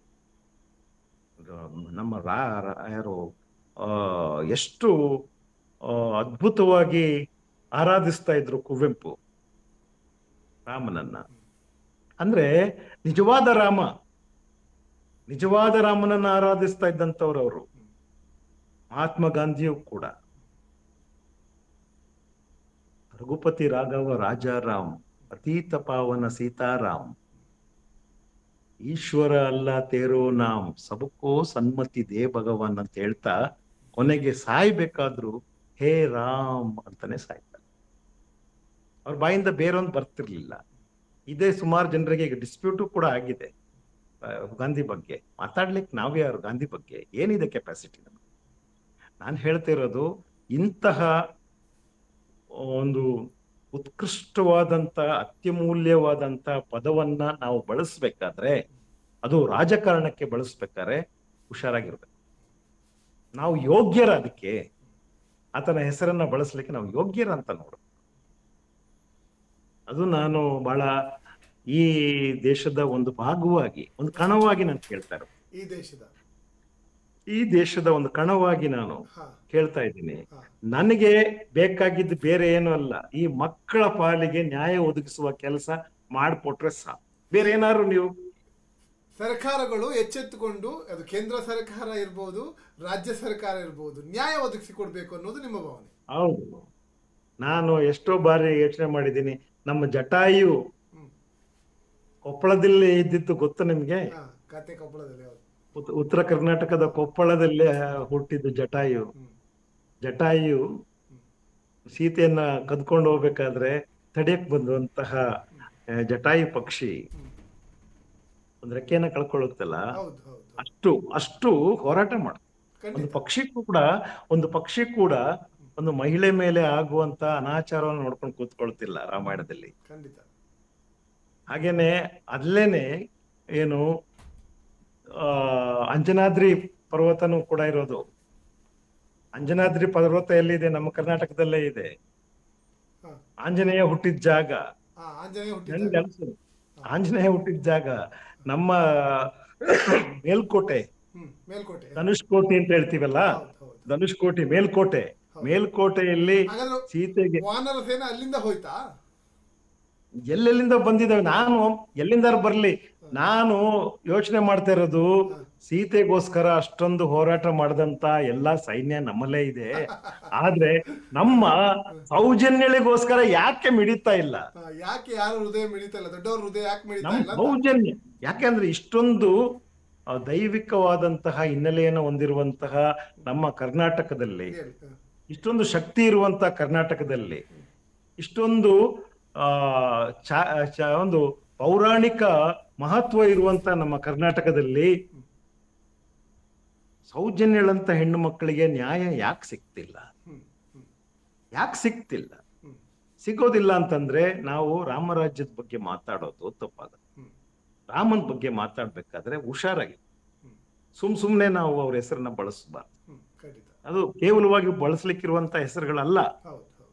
ನಮ್ಮ ರಾ ರಾ- ಯಾರು ಆ ಎಷ್ಟು ಆ, ಅದ್ಭುತವಾಗಿ ಆರಾಧಿಸ್ತಾ ಇದ್ರು ಕುವೆಂಪು ರಾಮನನ್ನ ಅಂದ್ರೆ ನಿಜವಾದ ರಾಮ ನಿಜವಾದ ರಾಮನನ್ನ ಆರಾಧಿಸ್ತಾ ಇದ್ದಂಥವ್ರು ಅವರು ಮಹಾತ್ಮ ಗಾಂಧಿಯು ಕೂಡ ರಘುಪತಿ ರಾಘವ ರಾಜಾರಾಮ್ ಅತೀತ ಪಾವನ ಸೀತಾರಾಮ್ ಈಶ್ವರ ಅಲ್ಲ ತೇರೋ ನಾಮ್ ಸಬಕೋ ಸನ್ಮತಿ ದೇ ಭಗವಾನ್ ಅಂತ ಹೇಳ್ತಾ ಕೊನೆಗೆ ಸಾಯ್ಬೇಕಾದ್ರು ಹೇ ರಾಮ್ ಅಂತಾನೆ ಸಾಯ್ತಾರೆ ಅವ್ರ ಬಾಯಿಂದ ಬೇರೊಂದು ಬರ್ತಿರ್ಲಿಲ್ಲ ಇದೇ ಸುಮಾರು ಜನರಿಗೆ ಈಗ ಡಿಸ್ಪ್ಯೂಟು ಕೂಡ ಆಗಿದೆ ಆ, ಗಾಂಧಿ ಬಗ್ಗೆ ಮಾತಾಡ್ಲಿಕ್ಕೆ ನಾವೇ ಯಾರು ಗಾಂಧಿ ಬಗ್ಗೆ ಏನಿದೆ ಕೆಪಾಸಿಟಿ ನಮಗೆ ನಾನು ಹೇಳ್ತಿರೋದು ಇಂತಹ ಒಂದು ಉತ್ಕೃಷ್ಟವಾದಂತ ಅತ್ಯಮೂಲ್ಯವಾದಂತ ಪದವನ್ನ ನಾವು ಬಳಸ್ಬೇಕಾದ್ರೆ ಅದು ರಾಜಕಾರಣಕ್ಕೆ ಬಳಸ್ಬೇಕಾದ್ರೆ ಹುಷಾರಾಗಿರ್ಬೇಕು ನಾವು ಯೋಗ್ಯರ ಅದಕ್ಕೆ ಆತನ ಹೆಸರನ್ನ ಬಳಸ್ಲಿಕ್ಕೆ ನಾವು ಯೋಗ್ಯರ ಅಂತ ನೋಡು ಅದು ನಾನು ಬಹಳ ಈ ದೇಶದ ಒಂದು ಭಾಗವಾಗಿ ಒಂದು ಕಣವಾಗಿ ನಾನು ಕೇಳ್ತಾ ಇರೋದು ಈ ದೇಶದ ಈ ದೇಶದ ಒಂದು ಕಣವಾಗಿ ನಾನು ಹಾ ಕೇಳ್ತಾ ಇದ್ದೀನಿ ಹಾ ನನಗೆ ಬೇಕಾಗಿದ್ದು ಬೇರೆ ಏನೂ ಅಲ್ಲ ಈ ಮಕ್ಕಳ ಪಾಲಿಗೆ ನ್ಯಾಯ ಒದಗಿಸುವ ಕೆಲಸ ಮಾಡಿಕೊಟ್ರೆ ಸಾಕು ಬೇರೆ ಏನಾದ್ರು ನೀವು ಸರ್ಕಾರಗಳು ಎಚ್ಚೆತ್ತುಕೊಂಡು ಅದು ಕೇಂದ್ರ ಸರ್ಕಾರ ಇರ್ಬೋದು ರಾಜ್ಯ ಸರ್ಕಾರ ಇರ್ಬೋದು ನ್ಯಾಯ ಒದಗಿಸಿಕೊಡ್ಬೇಕು ಅನ್ನೋದು ನಿಮ್ಮ ಭಾವನೆ ಹೌದು ನಾನು ಎಷ್ಟೋ ಬಾರಿ ಯೋಚನೆ ಮಾಡಿದ್ದೀನಿ ನಮ್ಮ ಜಟಾಯು ಹ್ಮ್ ಕೊಪ್ಪಳದಲ್ಲಿ ಇದ್ದಿದ್ದು ಗೊತ್ತು ನಿಮ್ಗೆ ಹಾ ಕತೆ ಕೊಪ್ಪಳದಲ್ಲಿ ಹೌದು ಉತ್- ಉತ್ತರ ಕರ್ನಾಟಕದ ಕೊಪ್ಪಳದಲ್ಲೇ ಹುಟ್ಟಿದ್ದು ಜಟಾಯು ಹ್ಮ್ ಜಟಾಯು ಸೀತೆಯನ್ನ ಕದ್ಕೊಂಡು ಹೋಗ್ಬೇಕಾದ್ರೆ ತಡೆಯಕ್ ಬಂದಂತಹ ಆ, ಜಟಾಯು ಪಕ್ಷಿ ಹ್ಮ್. ಒಂದ್ ರೆಕ್ಕೆಯನ್ನ ಕಳ್ಕೊಳ್ಳುತ್ತಲ್ಲ ಹೌದು ಹೌದು ಅಷ್ಟು ಅಷ್ಟು ಹೋರಾಟ ಮಾಡ ಒಂದು ಖಂಡಿತ ಪಕ್ಷಿ ಕೂಡ ಒಂದು ಪಕ್ಷಿ ಕೂಡ ಒಂದು ಮಹಿಳೆ ಮೇಲೆ ಆಗುವಂತ ಅನಾಚಾರವನ್ನು ನೋಡ್ಕೊಂಡು ಕೂತ್ಕೊಳ್ತಿಲ್ಲ ರಾಮಾಯಣದಲ್ಲಿ ಖಂಡಿತ ಹಾಗೇನೆ ಅಲ್ಲೇನೆ ಏನು ಆ ಅಂಜನಾದ್ರಿ ಪರ್ವತನೂ ಕೂಡ ಇರೋದು ಅಂಜನಾದ್ರಿ ಪರ್ವತ ಎಲ್ಲಿದೆ ನಮ್ಮ ಕರ್ನಾಟಕದಲ್ಲೇ ಇದೆ ಹಾ ಆಂಜನೇಯ ಹುಟ್ಟಿದ ಜಾಗ ಹಾ ಆಂಜನೇಯ ನನ್ಗೆ ಹುಟ್ಟಿದ್ದ ಅನ್ಸುದು ಆಂಜನೇಯ ಹುಟ್ಟಿದ ಜಾಗ ನಮ್ಮ ಮೇಲ್ಕೋಟೆ ಹ್ಮ್ ಮೇಲ್ಕೋಟೆ ಧನುಷ್ಕೋಟೆ ಅಂತ ಹೇಳ್ತೀವಲ್ಲ ಹೌದು ಹೌದು ಧನುಷ್ಕೋಟೆ ಮೇಲ್ಕೋಟೆ ಮೇಲ್ಕೋಟೆಯಲ್ಲಿ ಹಾಗಾದ್ರೆ ಸೀತೆಗೆ ವಾನರ ಸೇನೆ ಅಲ್ಲಿಂದ ಹೋಯ್ತಾ ಎಲ್ಲೆಲ್ಲಿಂದ ಬಂದಿದ್ದಾವೆ ನಾನು ಎಲ್ಲಿಂದ ಬರ್ಲಿ ನಾನು ಯೋಚನೆ ಮಾಡ್ತಾ ಇರೋದು ಸೀತೆಗೋಸ್ಕರ ಅಷ್ಟೊಂದು ಹೋರಾಟ ಮಾಡಿದಂತ ಎಲ್ಲಾ ಸೈನ್ಯ ನಮ್ಮಲ್ಲೇ ಇದೆ ಆದ್ರೆ ನಮ್ಮ ಸೌಜನ್ಯಗಳಿಗೋಸ್ಕರ ಯಾಕೆ ಮಿಡಿತಾ ಇಲ್ಲ ಹಾ, ಯಾಕೆ ಯಾರು ಹೃದಯ ಮಿಡಿತಾ ಇಲ್ಲ ದೊಡ್ಡವ್ರ ಹೃದಯ ಯಾಕೆ ಮಿಡಿತಾ ನಮ್ಮ ಇಲ್ಲ ಅಂತ? ಸೌಜನ್ಯ ಯಾಕೆಂದ್ರೆ ಇಷ್ಟೊಂದು ಆ, ದೈವಿಕವಾದಂತಹ ಹಿನ್ನೆಲೆಯನ್ನು ಹೊಂದಿರುವಂತಹ ನಮ್ಮ ಕರ್ನಾಟಕದಲ್ಲಿ ಹೇಳಿ, ಹಾ. ಇಷ್ಟೊಂದು ಶಕ್ತಿ ಇರುವಂತ ಕರ್ನಾಟಕದಲ್ಲಿ ಇಷ್ಟೊಂದು ಆ ಚ- ಚ- ಒಂದು ಪೌರಾಣಿಕ ಮಹತ್ವ ಇರುವಂತ ನಮ್ಮ ಕರ್ನಾಟಕದಲ್ಲಿ ಸೌಜನ್ಯಗಳಂತ ಹೆಣ್ಣು ಮಕ್ಕಳಿಗೆ ನ್ಯಾಯ ಯಾಕೆ ಸಿಗ್ತಿಲ್ಲ ಹ್ಮ್ ಹ್ಮ್ ಯಾಕೆ ಸಿಗ್ತಿಲ್ಲ ಹ್ಮ್ ಸಿಗೋದಿಲ್ಲ ಅಂತಂದ್ರೆ ನಾವು ರಾಮರಾಜ್ಯದ ಬಗ್ಗೆ ಮಾತಾಡೋದು ತಪ್ಪಾಗುತ್ತೆ ಹ್ಮ್ ರಾಮನ್ ಬಗ್ಗೆ ಮಾತಾಡ್ಬೇಕಾದ್ರೆ ಹುಷಾರಾಗಿ ಹ್ಮ್ ಸುಮ್ ಸುಮ್ನೆ ನಾವು ಅವ್ರ ಹೆಸರನ್ನ ಬಳಸಬಾರ್ದು ಹ್ಮ್ ಖಂಡಿತ ಅದು ಕೇವಲವಾಗಿ ಬಳಸಲಿಕ್ಕಿರುವಂತ ಹೆಸರುಗಳಲ್ಲ ಹೌದು ಹೌದು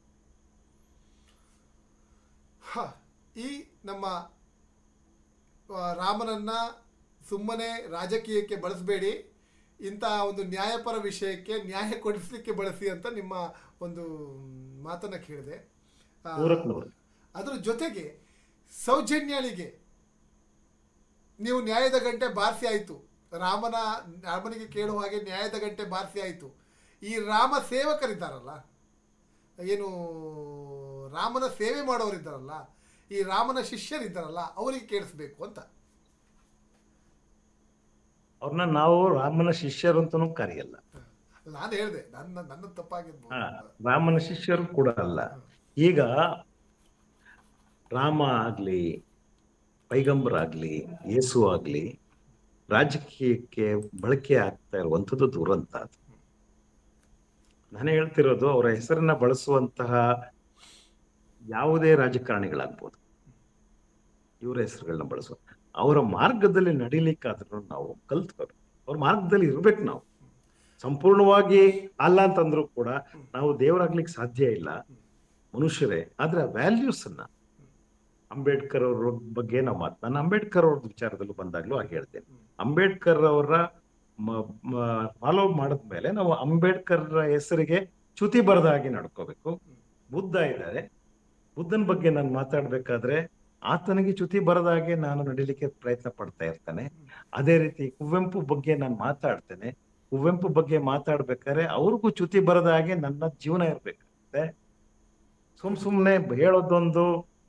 ಹ ಈ ನಮ್ಮ ಆ, ರಾಮನನ್ನ ಸುಮ್ಮನೆ ರಾಜಕೀಯಕ್ಕೆ ಬಳಸಬೇಡಿ ಇಂತಹ ಒಂದು ನ್ಯಾಯಪರ ವಿಷಯಕ್ಕೆ ನ್ಯಾಯ ಕೊಡಿಸ್ಲಿಕ್ಕೆ ಬಳಸಿ ಅಂತ ನಿಮ್ಮ ಒಂದು ಮಾತನ್ನ ಕೇಳಿದೆ ಆ, ಪೂರಕ್ನವರು ಅದರ ಜೊತೆಗೆ ಸೌಜನ್ಯಳಿಗೆ ನೀವು ನ್ಯಾಯದ ಗಂಟೆ ಬಾರಿಸಿ ಆಯಿತು ರಾಮನ ರಾಮನಿಗೆ ಕೇಳುವ ಹಾಗೆ ನ್ಯಾಯದ ಗಂಟೆ ಬಾರಿಸಿ ಆಯಿತು ಈ ರಾಮ ಸೇವಕರಿದ್ದಾರಲ್ಲ ಏನು ರಾಮನ ಸೇವೆ ಮಾಡೋರಿದ್ದಾರಲ್ಲ ಈ ರಾಮನ ಶಿಷ್ಯರಿದ್ದಾರಲ್ಲ ಅವರಿಗೆ ಕೇಳಿಸ್ಬೇಕು ಅಂತ ಅವ್ರನ್ನ ನಾವು ರಾಮನ ಶಿಷ್ಯರು ಅಂತನೂ ಕರೆಯಲ್ಲ ನಾನು ಹೇಳಿದೆ ನನ್ನ ನನ್ನ ತಪ್ಪಾಗಿರ್ಬೋದು ಆ, ರಾಮನ ಶಿಷ್ಯರು ಕೂಡ ಅಲ್ಲ ಈಗ ರಾಮ ಆಗ್ಲಿ ಪೈಗಂಬರ್ ಆಗ್ಲಿ ಯೇಸು ಆಗ್ಲಿ ರಾಜಕೀಯಕ್ಕೆ ಬಳಕೆ ಆಗ್ತಾ ಇರುವಂಥದ್ದು ದುರಂತ ಅದು ನಾನು ಹೇಳ್ತಿರೋದು ಅವರ ಹೆಸರನ್ನ ಬಳಸುವಂತಹ ಯಾವುದೇ ರಾಜಕಾರಣಿಗಳಾಗ್ಬೋದು ಇವರ ಹೆಸರುಗಳನ್ನ ಬಳಸುವ ಅವರ ಮಾರ್ಗದಲ್ಲಿ ನಡಿಲಿಕ್ಕಾದ್ರೂ ನಾವು ಕಲ್ತ್ಕೋಬೇಕು ಅವ್ರ ಮಾರ್ಗದಲ್ಲಿ ಇರ್ಬೇಕು ನಾವು ಸಂಪೂರ್ಣವಾಗಿ ಅಲ್ಲ ಅಂತಂದ್ರೂ ಕೂಡ ನಾವು ದೇವರಾಗ್ಲಿಕ್ಕೆ ಸಾಧ್ಯ ಇಲ್ಲ ಮನುಷ್ಯರೇ ಆದ್ರೆ ವ್ಯಾಲ್ಯೂಸ್ ಅನ್ನ ಅಂಬೇಡ್ಕರ್ ಅವ್ರ ಬಗ್ಗೆ ನಾವು ಮಾತು ನಾನು ಅಂಬೇಡ್ಕರ್ ಅವ್ರ ವಿಚಾರದಲ್ಲೂ ಬಂದಾಗ್ಲೂ ಹಾಗೆ ಹೇಳ್ತೇನೆ ಅಂಬೇಡ್ಕರ್ ಅವರ ಫಾಲೋ ಮಾಡಿದ್ಮೇಲೆ ನಾವು ಅಂಬೇಡ್ಕರ್ ಹೆಸರಿಗೆ ಚ್ಯುತಿ ಬರದ ಹಾಗೆ ನಡ್ಕೋಬೇಕು ಬುದ್ಧ ಇದ್ದಾರೆ ಬುದ್ಧನ ಬಗ್ಗೆ ನಾನು ಮಾತಾಡ್ಬೇಕಾದ್ರೆ ಆತನಿಗೆ ಚ್ಯುತಿ ಬರದ ಹಾಗೆ ನಾನು ನಡಿಲಿಕ್ಕೆ ಪ್ರಯತ್ನ ಪಡ್ತಾ ಇರ್ತೇನೆ ಅದೇ ರೀತಿ ಕುವೆಂಪು ಬಗ್ಗೆ ನಾನು ಮಾತಾಡ್ತೇನೆ ಕುವೆಂಪು ಬಗ್ಗೆ ಮಾತಾಡ್ಬೇಕಾದ್ರೆ ಅವ್ರಿಗೂ ಚ್ಯುತಿ ಬರದ ಹಾಗೆ ನನ್ನ ಜೀವನ ಇರ್ಬೇಕಾಗುತ್ತೆ ಸುಮ್ ಸುಮ್ನೆ ಹೇಳೋದೊಂದು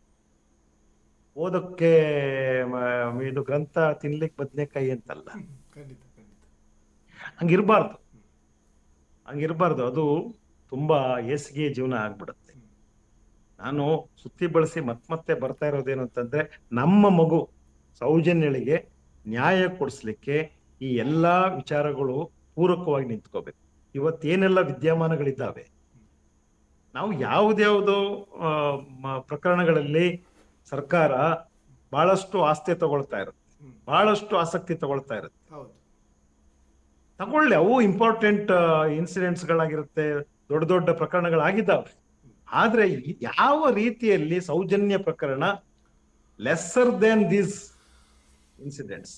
ಓದಕ್ಕೆ ಮ- ಇದು ಗ್ರಂಥ ತಿನ್ಲಿಕ್ಕೆ ಬದನೆಕಾಯಿ ಅಂತಲ್ಲ ಹ್ಮ್. ಖಂಡಿತ ಖಂಡಿತ ಹಂಗಿರ್ಬಾರ್ದು ಹಂಗಿರ್ಬಾರ್ದು ಅದು ತುಂಬಾ ಹೇಸಿಗೆ ಜೀವನ ಆಗ್ಬಿಡುತ್ತೆ ನಾನು ಸುತ್ತಿ ಬಳಸಿ ಮತ್ ಮತ್ತೆ ಬರ್ತಾ ಇರೋದೇನು ಅಂತಂದ್ರೆ ನಮ್ಮ ಮಗು ಸೌಜನ್ಯಳಿಗೆ ನ್ಯಾಯ ಕೊಡಿಸ್ಲಿಕ್ಕೆ ಈ ಎಲ್ಲಾ ವಿಚಾರಗಳು ಪೂರಕವಾಗಿ ನಿಂತ್ಕೋಬೇಕು ಇವತ್ತೇನೆಲ್ಲ ವಿದ್ಯಮಾನಗಳಿದ್ದಾವೆ ನಾವು ಯಾವ್ದ್ಯಾವ್ದೋ ಆ, ಮ- ಪ್ರಕರಣಗಳಲ್ಲಿ ಸರ್ಕಾರ ಬಹಳಷ್ಟು ಆಸ್ತಿ ತಗೊಳ್ತಾ ಇರುತ್ತೆ ಹ್ಮ್. ಬಹಳಷ್ಟು ಆಸಕ್ತಿ ತಗೊಳ್ತಾ ಇರುತ್ತೆ ಹೌದು ತಗೊಳ್ಳಿ ಅವು ಇಂಪಾರ್ಟೆಂಟ್ ಇನ್ಸಿಡೆಂಟ್ಸ್ ಗಳಾಗಿರುತ್ತೆ ದೊಡ್ಡ ದೊಡ್ಡ ಪ್ರಕರಣಗಳಾಗಿದ್ದಾವೆ ಆದ್ರೆ ಈ- ಯಾವ ರೀತಿಯಲ್ಲಿ ಸೌಜನ್ಯ ಪ್ರಕರಣ ಲೆಸ್ಸರ್ ದೆನ್ ದೀಸ್ ಇನ್ಸಿಡೆಂಟ್ಸ್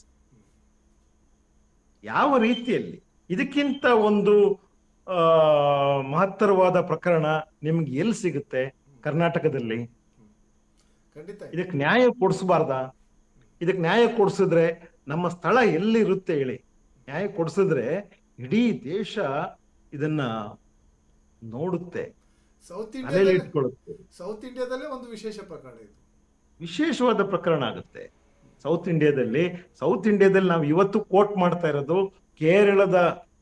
ಯಾವ ರೀತಿಯಲ್ಲಿ ಇದಕ್ಕಿಂತ ಒಂದು ಆ ಮಹತ್ತರವಾದ ಪ್ರಕರಣ ನಿಮ್ಗೆ ಎಲ್ಲಿ ಸಿಗುತ್ತೆ ಕರ್ನಾಟಕದಲ್ಲಿ ಖಂಡಿತ ಇದೆ. ಇದಕ್ಕೆ ನ್ಯಾಯ ಕೊಡಿಸಬಾರ್ದ ಇದಕ್ಕೆ ನ್ಯಾಯ ಕೊಡಿಸಿದ್ರೆ ನಮ್ಮ ಸ್ಥಳ ಎಲ್ಲಿರುತ್ತೆ ಹೇಳಿ ನ್ಯಾಯ ಕೊಡಿಸಿದ್ರೆ ಇಡೀ ದೇಶ ಇದನ್ನ ನೋಡುತ್ತೆ ಸೌತ್ ತಲೆಯಲ್ಲಿ ಇಂಡಿಯಾದಲ್ಲಿ ಇಟ್ಕೊಳ್ಳುತ್ತೆ ಸೌತ್ ಇಂಡಿಯಾದಲ್ಲೇ ಒಂದು ವಿಶೇಷ ಪ್ರಕರಣ ಇದು ವಿಶೇಷವಾದ ಪ್ರಕರಣ ಆಗುತ್ತೆ ಸೌತ್ ಇಂಡಿಯಾದಲ್ಲಿ ಸೌತ್ ಇಂಡಿಯಾದಲ್ಲಿ ನಾವು ಇವತ್ತು ಕೋಟ್ ಮಾಡ್ತಾ ಇರೋದು ಕೇರಳದ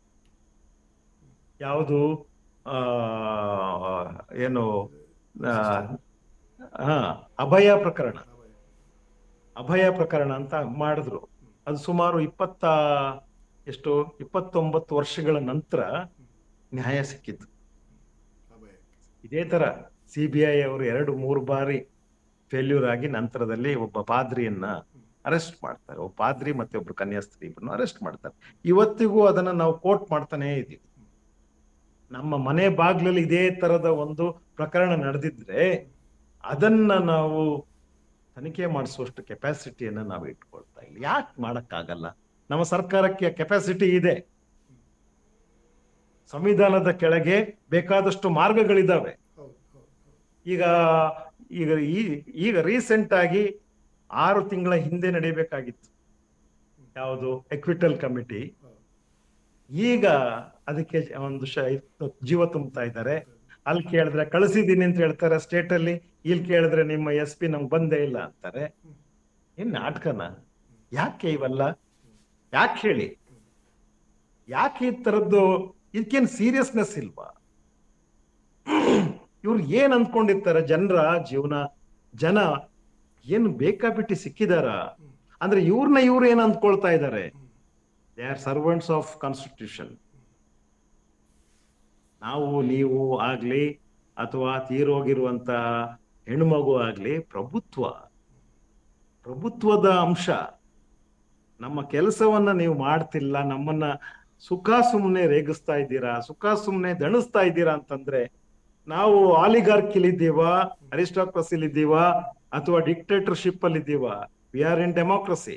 ಯಾವುದು ಆ ಏನು ಆ, ಹಾ ಅಭಯ ಪ್ರಕರಣ ಅಭಯ ಪ್ರಕರಣ ಅಂತ ಮಾಡಿದ್ರು ಅದು ಸುಮಾರು ಇಪ್ಪತ್ತ ಎಷ್ಟು ಇಪ್ಪತ್ತೊಂಬತ್ತು ವರ್ಷಗಳ ನಂತರ ನ್ಯಾಯ ಸಿಕ್ಕಿತ್ತು ಅಭಯ ಇದೇ ತರ ಸಿ ಬಿ ಐ ಅವರು ಎರಡು ಮೂರು ಬಾರಿ ಫೇಲ್ಯೂರ್ ಆಗಿ ನಂತರದಲ್ಲಿ ಒಬ್ಬ ಪಾದ್ರಿಯನ್ನ ಅರೆಸ್ಟ್ ಮಾಡ್ತಾರೆ ಒಬ್ಬ ಪಾದ್ರಿ ಮತ್ತೆ ಒಬ್ರು ಕನ್ಯಾಸ್ತ್ರೀ ಇಬ್ಬರನ್ನು ಅರೆಸ್ಟ್ ಮಾಡ್ತಾರೆ ಇವತ್ತಿಗೂ ಅದನ್ನ ನಾವು ಕೋಟ್ ಮಾಡ್ತಾನೆ ಇದೀವಿ ನಮ್ಮ ಮನೆ ಬಾಗ್ಲಲ್ಲಿ ಇದೇ ತರದ ಒಂದು ಪ್ರಕರಣ ನಡೆದಿದ್ರೆ ಅದನ್ನ ನಾವು ತನಿಖೆ ಮಾಡಿಸುವಷ್ಟು ಕೆಪಾಸಿಟಿಯನ್ನ ನಾವು ಇಟ್ಕೊಳ್ತಾ ಇಲ್ಲ ಯಾಕೆ ಮಾಡಕ್ಕಾಗಲ್ಲ ನಮ್ಮ ಸರ್ಕಾರಕ್ಕೆ ಕೆಪಾಸಿಟಿ ಇದೆ ಸಂವಿಧಾನದ ಕೆಳಗೆ ಬೇಕಾದಷ್ಟು ಮಾರ್ಗಗಳಿದಾವೆ ಹೌದು ಹೌದು ಹೌದು ಈಗ ಈಗ ಈ ಈಗ ರೀಸೆಂಟ್ ಆಗಿ ಆರು ತಿಂಗಳ ಹಿಂದೆ ನಡೀಬೇಕಾಗಿತ್ತು ಯಾವುದು ಎಕ್ವಿಟಲ್ ಕಮಿಟಿ ಹೌದು ಈಗ ಅದಕ್ಕೆ ಒಂದು ಶ ಇದು ಜೀವ ತುಂಬ್ತಾ ಇದ್ದಾರೆ ಅಲ್ಲಿ ಕೇಳಿದ್ರೆ ಕಳಿಸಿದೀನಿ ಅಂತ ಹೇಳ್ತಾರೆ ಸ್ಟೇಟ್ ಅಲ್ಲಿ ಇಲ್ಲಿ ಕೇಳಿದ್ರೆ ನಿಮ್ಮ ಎಸ್ ಪಿ ನಮ್ಗೆ ಬಂದೇ ಇಲ್ಲ ಅಂತಾರೆ ಏನ್ ನಾಟಕನ ಯಾಕೆ ಇವೆಲ್ಲ ಯಾಕೆ ಹೇಳಿ ಯಾಕೆ ಈ ತರದ್ದು ಇದಕ್ಕೇನು ಸೀರಿಯಸ್ನೆಸ್ ಇಲ್ವಾ ಇವ್ರು ಏನ್ ಅಂದ್ಕೊಂಡಿರ್ತಾರೆ ಜನರ ಜೀವನ ಜನ ಏನು ಬೇಕಾಬಿಟ್ಟಿ ಸಿಕ್ಕಿದಾರ ಅಂದ್ರೆ ಇವ್ರನ್ನ ಇವ್ರು ಏನ್ ಅಂದ್ಕೊಳ್ತಾ ಇದ್ದಾರೆ they are servants of constitution ನಾವು ನೀವು ಆಗ್ಲಿ ಅಥವಾ ತೀರೋಗಿರುವಂತ ಹೆಣ್ಮಗು ಆಗ್ಲಿ ಪ್ರಭುತ್ವ ಪ್ರಭುತ್ವದ ಅಂಶ ನಮ್ಮ ಕೆಲಸವನ್ನ ನೀವು ಮಾಡ್ತಿಲ್ಲ ನಮ್ಮನ್ನ ಸುಖ ಸುಮ್ಮನೆ ರೇಗಿಸ್ತಾ ಇದ್ದೀರಾ ಸುಖ ಸುಮ್ಮನೆ ದಣಿಸ್ತಾ ಇದ್ದೀರಾ ಅಂತಂದ್ರೆ ನಾವು ಆಲಿಗಾರ್ಕಿಲಿದ್ದೀವಾ ಅರಿಸ್ಟಾಕ್ರಸಿಲಿದ್ದೀವಾ ಅಥವಾ ಡಿಕ್ಟೇಟರ್ಶಿಪ್ ಅಲ್ಲಿ ಇದ್ದೀವಾ ವಿ ಆರ್ ಇನ್ ಡೆಮೋಕ್ರಸಿ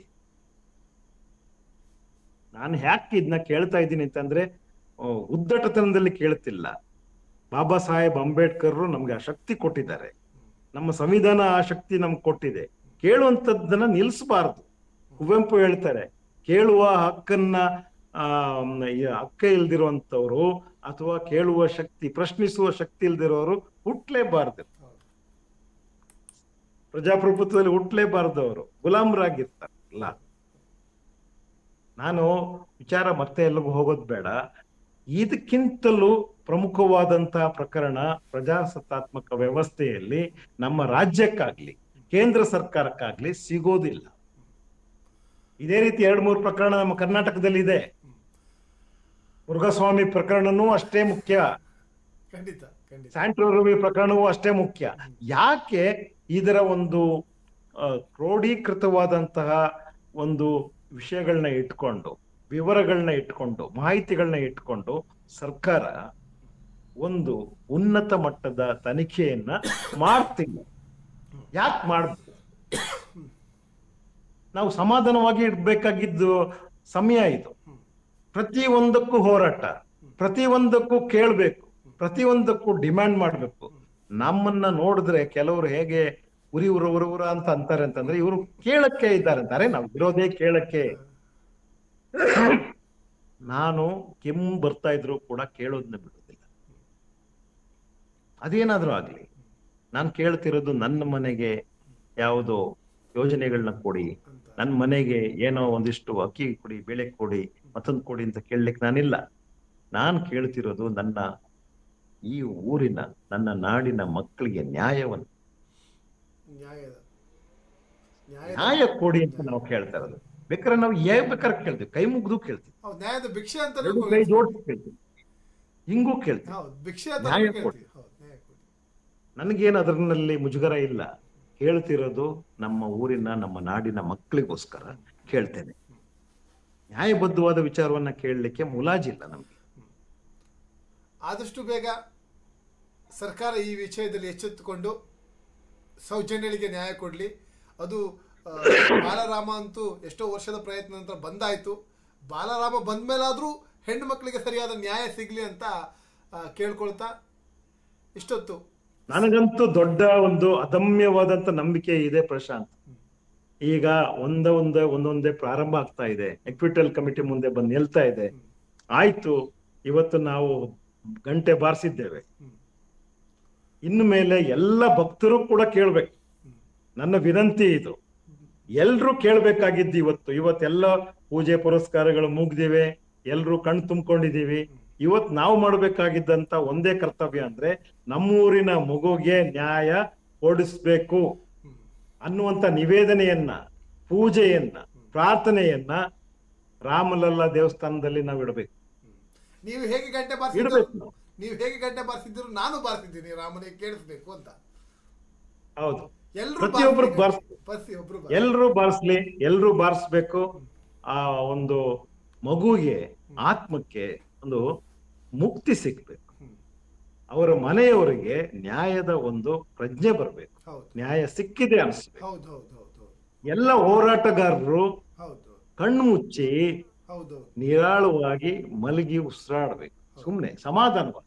ನಾನು ಯಾಕೆ ಇದನ್ನ ಕೇಳ್ತಾ ಇದ್ದೀನಿ ಅಂತಂದ್ರೆ ಆ, ಉದ್ದಟತನದಲ್ಲಿ ಕೇಳ್ತಿಲ್ಲ ಬಾಬಾ ಸಾಹೇಬ್ ಅಂಬೇಡ್ಕರ್ ನಮ್ಗೆ ಆ ಶಕ್ತಿ ಕೊಟ್ಟಿದ್ದಾರೆ ನಮ್ಮ ಸಂವಿಧಾನ ಆ ಶಕ್ತಿ ನಮ್ಗೆ ಕೊಟ್ಟಿದೆ ಕೇಳುವಂಥದ್ದನ್ನ ನಿಲ್ಲಿಸಬಾರ್ದು ಕುವೆಂಪು ಹೇಳ್ತಾರೆ ಕೇಳುವ ಹಕ್ಕನ್ನ ಆ ಈ ಹಕ್ಕ ಇಲ್ದಿರುವಂತವ್ರು ಅಥವಾ ಕೇಳುವ ಶಕ್ತಿ ಪ್ರಶ್ನಿಸುವ ಶಕ್ತಿ ಇಲ್ದಿರೋರು ಹುಟ್ಲೇಬಾರ್ದು ಹೌದು ಪ್ರಜಾಪ್ರಭುತ್ವದಲ್ಲಿ ಹುಟ್ಲೇಬಾರ್ದು ಅವರು ಗುಲಾಮರಾಗಿರ್ತಾರಲ್ಲ ನಾನು ವಿಚಾರ ಮತ್ತೆ ಎಲ್ಲಿಗೂ ಹೋಗೋದು ಬೇಡ ಇದಕ್ಕಿಂತಲೂ ಪ್ರಮುಖವಾದಂತಹ ಪ್ರಕರಣ ಪ್ರಜಾಸತ್ತಾತ್ಮಕ ವ್ಯವಸ್ಥೆಯಲ್ಲಿ ನಮ್ಮ ರಾಜ್ಯಕ್ಕಾಗ್ಲಿ ಕೇಂದ್ರ ಸರ್ಕಾರಕ್ಕಾಗ್ಲಿ ಸಿಗೋದಿಲ್ಲ ಇದೇ ರೀತಿ ಎರಡ್ ಮೂರು ಪ್ರಕರಣ ನಮ್ಮ ಕರ್ನಾಟಕದಲ್ಲಿ ಇದೆ ಮುರುಘಸ್ವಾಮಿ ಪ್ರಕರಣನೂ ಅಷ್ಟೇ ಮುಖ್ಯ ಖಂಡಿತ ಖಂಡಿತ ಸ್ಯಾಂಟ್ರೋ ರವಿ ಪ್ರಕರಣವೂ ಅಷ್ಟೇ ಮುಖ್ಯ ಯಾಕೆ ಇದರ ಒಂದು ಆ, ಕ್ರೋಢೀಕೃತವಾದಂತಹ ಒಂದು ವಿಷಯಗಳನ್ನ ಇಟ್ಕೊಂಡು ವಿವರಗಳನ್ನ ಇಟ್ಕೊಂಡು ಮಾಹಿತಿಗಳನ್ನ ಇಟ್ಕೊಂಡು ಸರ್ಕಾರ ಒಂದು ಉನ್ನತ ಮಟ್ಟದ ತನಿಖೆಯನ್ನ ಮಾಡ್ತಿಲ್ಲ ಯಾಕೆ ಮಾಡ್ಬೇಕು ನಾವು ಸಮಾಧಾನವಾಗಿ ಇಡ್ಬೇಕಾಗಿದ್ದು ಸಮಯ ಇದು ಪ್ರತಿ ಒಂದಕ್ಕೂ ಹೋರಾಟ ಪ್ರತಿ ಒಂದಕ್ಕೂ ಕೇಳಬೇಕು ಪ್ರತಿ ಒಂದಕ್ಕೂ ಡಿಮ್ಯಾಂಡ್ ಮಾಡಬೇಕು ನಮ್ಮನ್ನ ನೋಡಿದ್ರೆ ಕೆಲವರು ಹೇಗೆ ಉರಿ ಉರ ಉರ ಉರ ಅಂತ ಅಂತಾರೆ ಅಂತಂದ್ರೆ ಇವರು ಕೇಳಕ್ಕೆ ಇದ್ದಾರೆ ಅಂತಾರೆ ನಾವು ಇರೋದೇ ಕೇಳಕ್ಕೆ ನಾನು ಕೆಮ್ಮು ಬರ್ತಾ ಇದ್ರು ಕೂಡ ಕೇಳೋದನ್ನ ಬಿಡೋದಿಲ್ಲ ಅದೇನಾದ್ರೂ ಆಗ್ಲಿ ನಾನು ಕೇಳ್ತಿರೋದು ನನ್ನ ಮನೆಗೆ ಯಾವುದೋ ಯೋಜನೆಗಳನ್ನ ಕೊಡಿ ಅಂತ ನನ್ನ ಮನೆಗೆ ಏನೋ ಒಂದಿಷ್ಟು ಅಕ್ಕಿ ಕೊಡಿ ಬೇಳೆ ಕೊಡಿ ಮತ್ತೊಂದು ಕೊಡಿ ಅಂತ ಕೇಳಲಿಕ್ಕೆ ನಾನಿಲ್ಲ ನಾನು ಕೇಳ್ತಿರೋದು ನನ್ನ ಈ ಊರಿನ ನನ್ನ ನಾಡಿನ ಮಕ್ಕಳಿಗೆ ನ್ಯಾಯವನ್ನು ನ್ಯಾಯದ ನ್ಯಾಯದ ನ್ಯಾಯ ಕೊಡಿ ಅಂತ ನಾವು ಕೇಳ್ತಾ ಇರೋದು ಬೇಕಾದ್ರೆ ನಾವು ಏನ್ ಬೇಕಾದ್ರೆ ಕೇಳ್ತೀವಿ ಕೈ ಮುಗ್ದು ಕೇಳ್ತೀವಿ ಹೌದು ನ್ಯಾಯದ ಭಿಕ್ಷೆ ಅಂತ ಎರಡು ಕೈ ಜೋಡಿಸಿ ಕೇಳ್ತೀವಿ ಹಿಂಗೂ ಕೇಳ್ತೀವಿ ಹೌದು ಭಿಕ್ಷೆ ಅಂತ ನ್ಯಾಯ ಹೇಳ್ತೀವಿ. ಕೊಡಿ. ಹೌದು ನ್ಯಾಯ ಕೊಡಿ ನನಗೇನು ಅದರಲ್ಲಿ ಮುಜುಗರ ಇಲ್ಲ ಕೇಳ್ತಿರೋದು ನಮ್ಮ ಊರಿನ ನಮ್ಮ ನಾಡಿನ ಮಕ್ಕಳಿಗೋಸ್ಕರ ಕೇಳ್ತೇನೆ ನ್ಯಾಯಬದ್ಧವಾದ ವಿಚಾರವನ್ನ ಕೇಳಲಿಕ್ಕೆ ಮುಲಾಜಿಲ್ಲ ನಮ್ಗೆ ಆದಷ್ಟು ಬೇಗ ಸರ್ಕಾರ ಈ ವಿಷಯದಲ್ಲಿ ಎಚ್ಚೆತ್ತುಕೊಂಡು ಸೌಜನ್ಯಗಳಿಗೆ ನ್ಯಾಯ ಕೊಡಲಿ ಅದು ಆ, ಬಾಲರಾಮ ಅಂತೂ ಎಷ್ಟೋ ವರ್ಷದ ಪ್ರಯತ್ನ ನಂತರ ಬಂದಾಯ್ತು ಬಾಲರಾಮ ಬಂದ ಮೇಲಾದರೂ ಹೆಣ್ಣು ಮಕ್ಕಳಿಗೆ ಸರಿಯಾದ ನ್ಯಾಯ ಸಿಗಲಿ ಅಂತ ಆ, ಕೇಳ್ಕೊಳ್ತಾ ಇಷ್ಟೊತ್ತು ನನಗಂತೂ ದೊಡ್ಡ ಒಂದು ಅದಮ್ಯವಾದಂತ ನಂಬಿಕೆ ಇದೆ ಪ್ರಶಾಂತ್ ಈಗ ಒಂದ ಒಂದ ಒಂದೊಂದೇ ಪ್ರಾರಂಭ ಆಗ್ತಾ ಇದೆ ಎಕ್ವಿಟಲ್ ಕಮಿಟಿ ಮುಂದೆ ಬಂದು ನಿಲ್ತಾ ಇದೆ ಆಯ್ತು ಇವತ್ತು ನಾವು ಗಂಟೆ ಬಾರಿಸಿದ್ದೇವೆ ಹ್ಮ್. ಇನ್ನು ಮೇಲೆ ಎಲ್ಲ ಭಕ್ತರು ಕೂಡ ಕೇಳ್ಬೇಕು ನನ್ನ ವಿನಂತಿ ಇದು ಎಲ್ರೂ ಕೇಳ್ಬೇಕಾಗಿದ್ದು ಇವತ್ತು ಇವತ್ತೆಲ್ಲ ಪೂಜೆ ಪುರಸ್ಕಾರಗಳು ಮುಗ್ದಿವೆ ಎಲ್ರೂ ಕಣ್ ತುಂಬಿಕೊಂಡಿದೀವಿ ಇವತ್ ನಾವು ಮಾಡ್ಬೇಕಾಗಿದ್ದಂತ ಒಂದೇ ಕರ್ತವ್ಯ ಅಂದ್ರೆ ನಮ್ಮೂರಿನ ಮಗುಗೆ ನ್ಯಾಯ ಕೊಡಿಸ್ಬೇಕು ಹ್ಮ್. ಅನ್ನುವಂತ ನಿವೇದನೆಯನ್ನ ಪೂಜೆಯನ್ನ ಪ್ರಾರ್ಥನೆಯನ್ನ ರಾಮಲಲ್ಲ ದೇವಸ್ಥಾನದಲ್ಲಿ ನಾವು ಇಡಬೇಕು ಹ್ಮ್. ನೀವು ಹೇಗೆ ಗಂಟೆ ಬಾರಿಸಿದ್ರು ಇಡ್ಬೇಕು ನಾವು. ನೀವು ಹೇಗೆ ಗಂಟೆ ಬಾರಿಸಿದ್ರು ನಾನು ಬಾರಿಸಿದ್ದೀನಿ ರಾಮನಿಗೆ ಕೇಳಿಸ್ಬೇಕು ಅಂತ ಹೌದು ಎಲ್ಲರೂ ಪ್ರತಿಯೊಬ್ರು ಬಾರಿಸ್ಬೇಕು. ಪ್ರತಿಯೊಬ್ರು ಎಲ್ರೂ ಬಾರಿಸ್ಲಿ ಎಲ್ರೂ ಬಾರಿಸ್ಬೇಕು ಆ ಒಂದು ಮಗುವಿಗೆ ಆತ್ಮಕ್ಕೆ ಒಂದು ಮುಕ್ತಿ ಸಿಗ್ಬೇಕು ಹ್ಮ್. ಅವರ ಮನೆಯವರಿಗೆ ನ್ಯಾಯದ ಒಂದು ಪ್ರಜ್ಞೆ ಬರಬೇಕು ಹೌದು ನ್ಯಾಯ ಸಿಕ್ಕಿದೆ ಅನಿಸ್ಬೇಕು ಹೌದು ಹೌದು ಹೌದು ಹೌದು ಎಲ್ಲ ಹೋರಾಟಗಾರರು ಹೌದು ಕಣ್ಣು ಮುಚ್ಚಿ ಹೌದು ನಿರಾಳವಾಗಿ ಮಲಗಿ ಉಸಿರಾಡ್ಬೇಕು ಸುಮ್ನೆ ಸಮಾಧಾನವಾಗಿ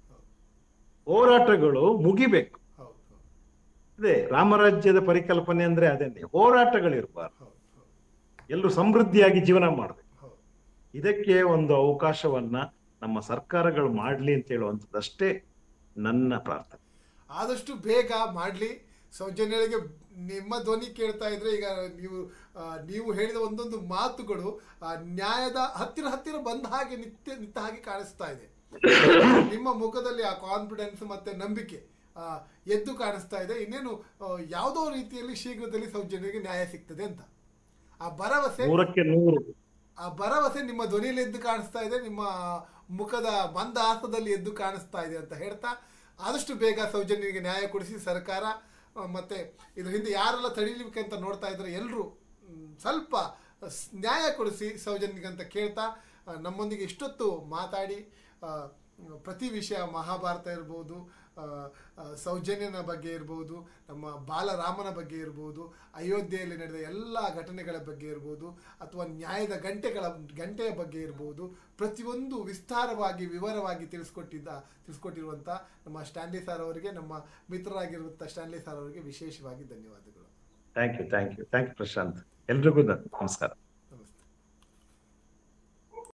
ಹೋರಾಟಗಳು ಮುಗಿಬೇಕು ಹೌದು ಹೌದು ಅದೇ ರಾಮರಾಜ್ಯದ ಪರಿಕಲ್ಪನೆ ಅಂದ್ರೆ ಅದೇನೆ ಹೋರಾಟಗಳಿರ್ಬಾರ್ದು ಹೌದು ಹೌದು ಎಲ್ಲರೂ ಸಮೃದ್ಧಿಯಾಗಿ ಜೀವನ ಮಾಡ್ಬೇಕು ಹೌದು ಇದಕ್ಕೆ ಒಂದು ಅವಕಾಶವನ್ನ ನಮ್ಮ ಸರ್ಕಾರಗಳು ಮಾಡ್ಲಿ ಅಂತ ಹೇಳುವಂಥದ್ದಷ್ಟೇ ನನ್ನ ಪ್ರಾರ್ಥನೆ ಆದಷ್ಟು ಬೇಗ ಮಾಡಲಿ ಸೌಜನ್ಯಗಳಿಗೆ ನಿಮ್ಮ ಧ್ವನಿ ಕೇಳ್ತಾ ಇದ್ರೆ ಈಗ ನೀವು ಆ, ನೀವು ಹೇಳಿದ ಒಂದೊಂದು ಮಾತುಗಳು ಆ, ನ್ಯಾಯದ ಹತ್ತಿರ ಹತ್ತಿರ ಬಂದ ಹಾಗೆ ನಿತ್ಯ ನಿಂತ ಹಾಗೆ ಕಾಣಿಸ್ತಾ ಇದೆ ನಿಮ್ಮ ಮುಖದಲ್ಲಿ ಆ ಕಾನ್ಫಿಡೆನ್ಸ್ ಮತ್ತೆ ನಂಬಿಕೆ ಆ, ಎದ್ದು ಕಾಣಿಸ್ತಾ ಇದೆ ಇನ್ನೇನು ಆ, ಯಾವುದೋ ರೀತಿಯಲ್ಲಿ ಶೀಘ್ರದಲ್ಲಿ ಸೌಜನ್ಯರಿಗೆ ನ್ಯಾಯ ಸಿಗ್ತದೆ ಅಂತ ಆ ಭರವಸೆ ನೂರಕ್ಕೆ ನೂರು ಆ ಭರವಸೆ ನಿಮ್ಮ ಧ್ವನಿಯಲ್ಲಿ ಎದ್ದು ಕಾಣಿಸ್ತಾ ಇದೆ ನಿಮ್ಮ ಮುಖದ ಮಂದಹಾಸದಲ್ಲಿ ಎದ್ದು ಕಾಣಿಸ್ತಾ ಇದೆ ಅಂತ ಹೇಳ್ತಾ ಆದಷ್ಟು ಬೇಗ ಸೌಜನ್ಯರಿಗೆ ನ್ಯಾಯ ಕೊಡಿಸಿ ಸರ್ಕಾರ ಆ, ಮತ್ತೆ ಇದ್ರ ಹಿಂದೆ ಯಾರೆಲ್ಲ ತಡೀಲಿಕ್ಕೆ ಅಂತ ನೋಡ್ತಾ ಇದ್ದಾರೆ ಎಲ್ಲರೂ ಸ್ವಲ್ಪ ಸ್- ನ್ಯಾಯ ಕೊಡಿಸಿ ಸೌಜನ್ಯಗೆ ಅಂತ ಕೇಳ್ತಾ ಆ, ನಮ್ಮೊಂದಿಗೆ ಇಷ್ಟೊತ್ತು ಮಾತಾಡಿ ಆ, ಪ್ರತಿ ವಿಷಯ ಮಹಾಭಾರತ ಇರ್ಬೋದು ಆ, ಆ, ಸೌಜನ್ಯನ ಬಗ್ಗೆ ಇರ್ಬೋದು ನಮ್ಮ ಬಾಲರಾಮನ ಬಗ್ಗೆ ಇರ್ಬೋದು ಅಯೋಧ್ಯೆಯಲ್ಲಿ ನಡೆದ ಎಲ್ಲ ಘಟನೆಗಳ ಬಗ್ಗೆ ಇರ್ಬೋದು ಅಥವಾ ನ್ಯಾಯದ ಗಂಟೆಗಳ ಗಂಟೆಯ ಬಗ್ಗೆ ಇರ್ಬೋದು ಪ್ರತಿಯೊಂದು ವಿಸ್ತಾರವಾಗಿ ವಿವರವಾಗಿ ತಿಳಿಸ್ಕೊಟ್ಟಿದ್ದ ತಿಳಿಸ್ಕೊಟ್ಟಿರುವಂಥ ನಮ್ಮ ಸ್ಟ್ಯಾನ್ಲಿ ಸರ್ ಅವರಿಗೆ ನಮ್ಮ ಮಿತ್ರರಾಗಿರುವಂಥ ಸ್ಟ್ಯಾನ್ಲಿ ಸರ್ ಅವರಿಗೆ ವಿಶೇಷವಾಗಿ ಧನ್ಯವಾದಗಳು thank you thank you thank you Prashanth ಎಲ್ರಿಗೂ ನ- ನಮಸ್ಕಾರ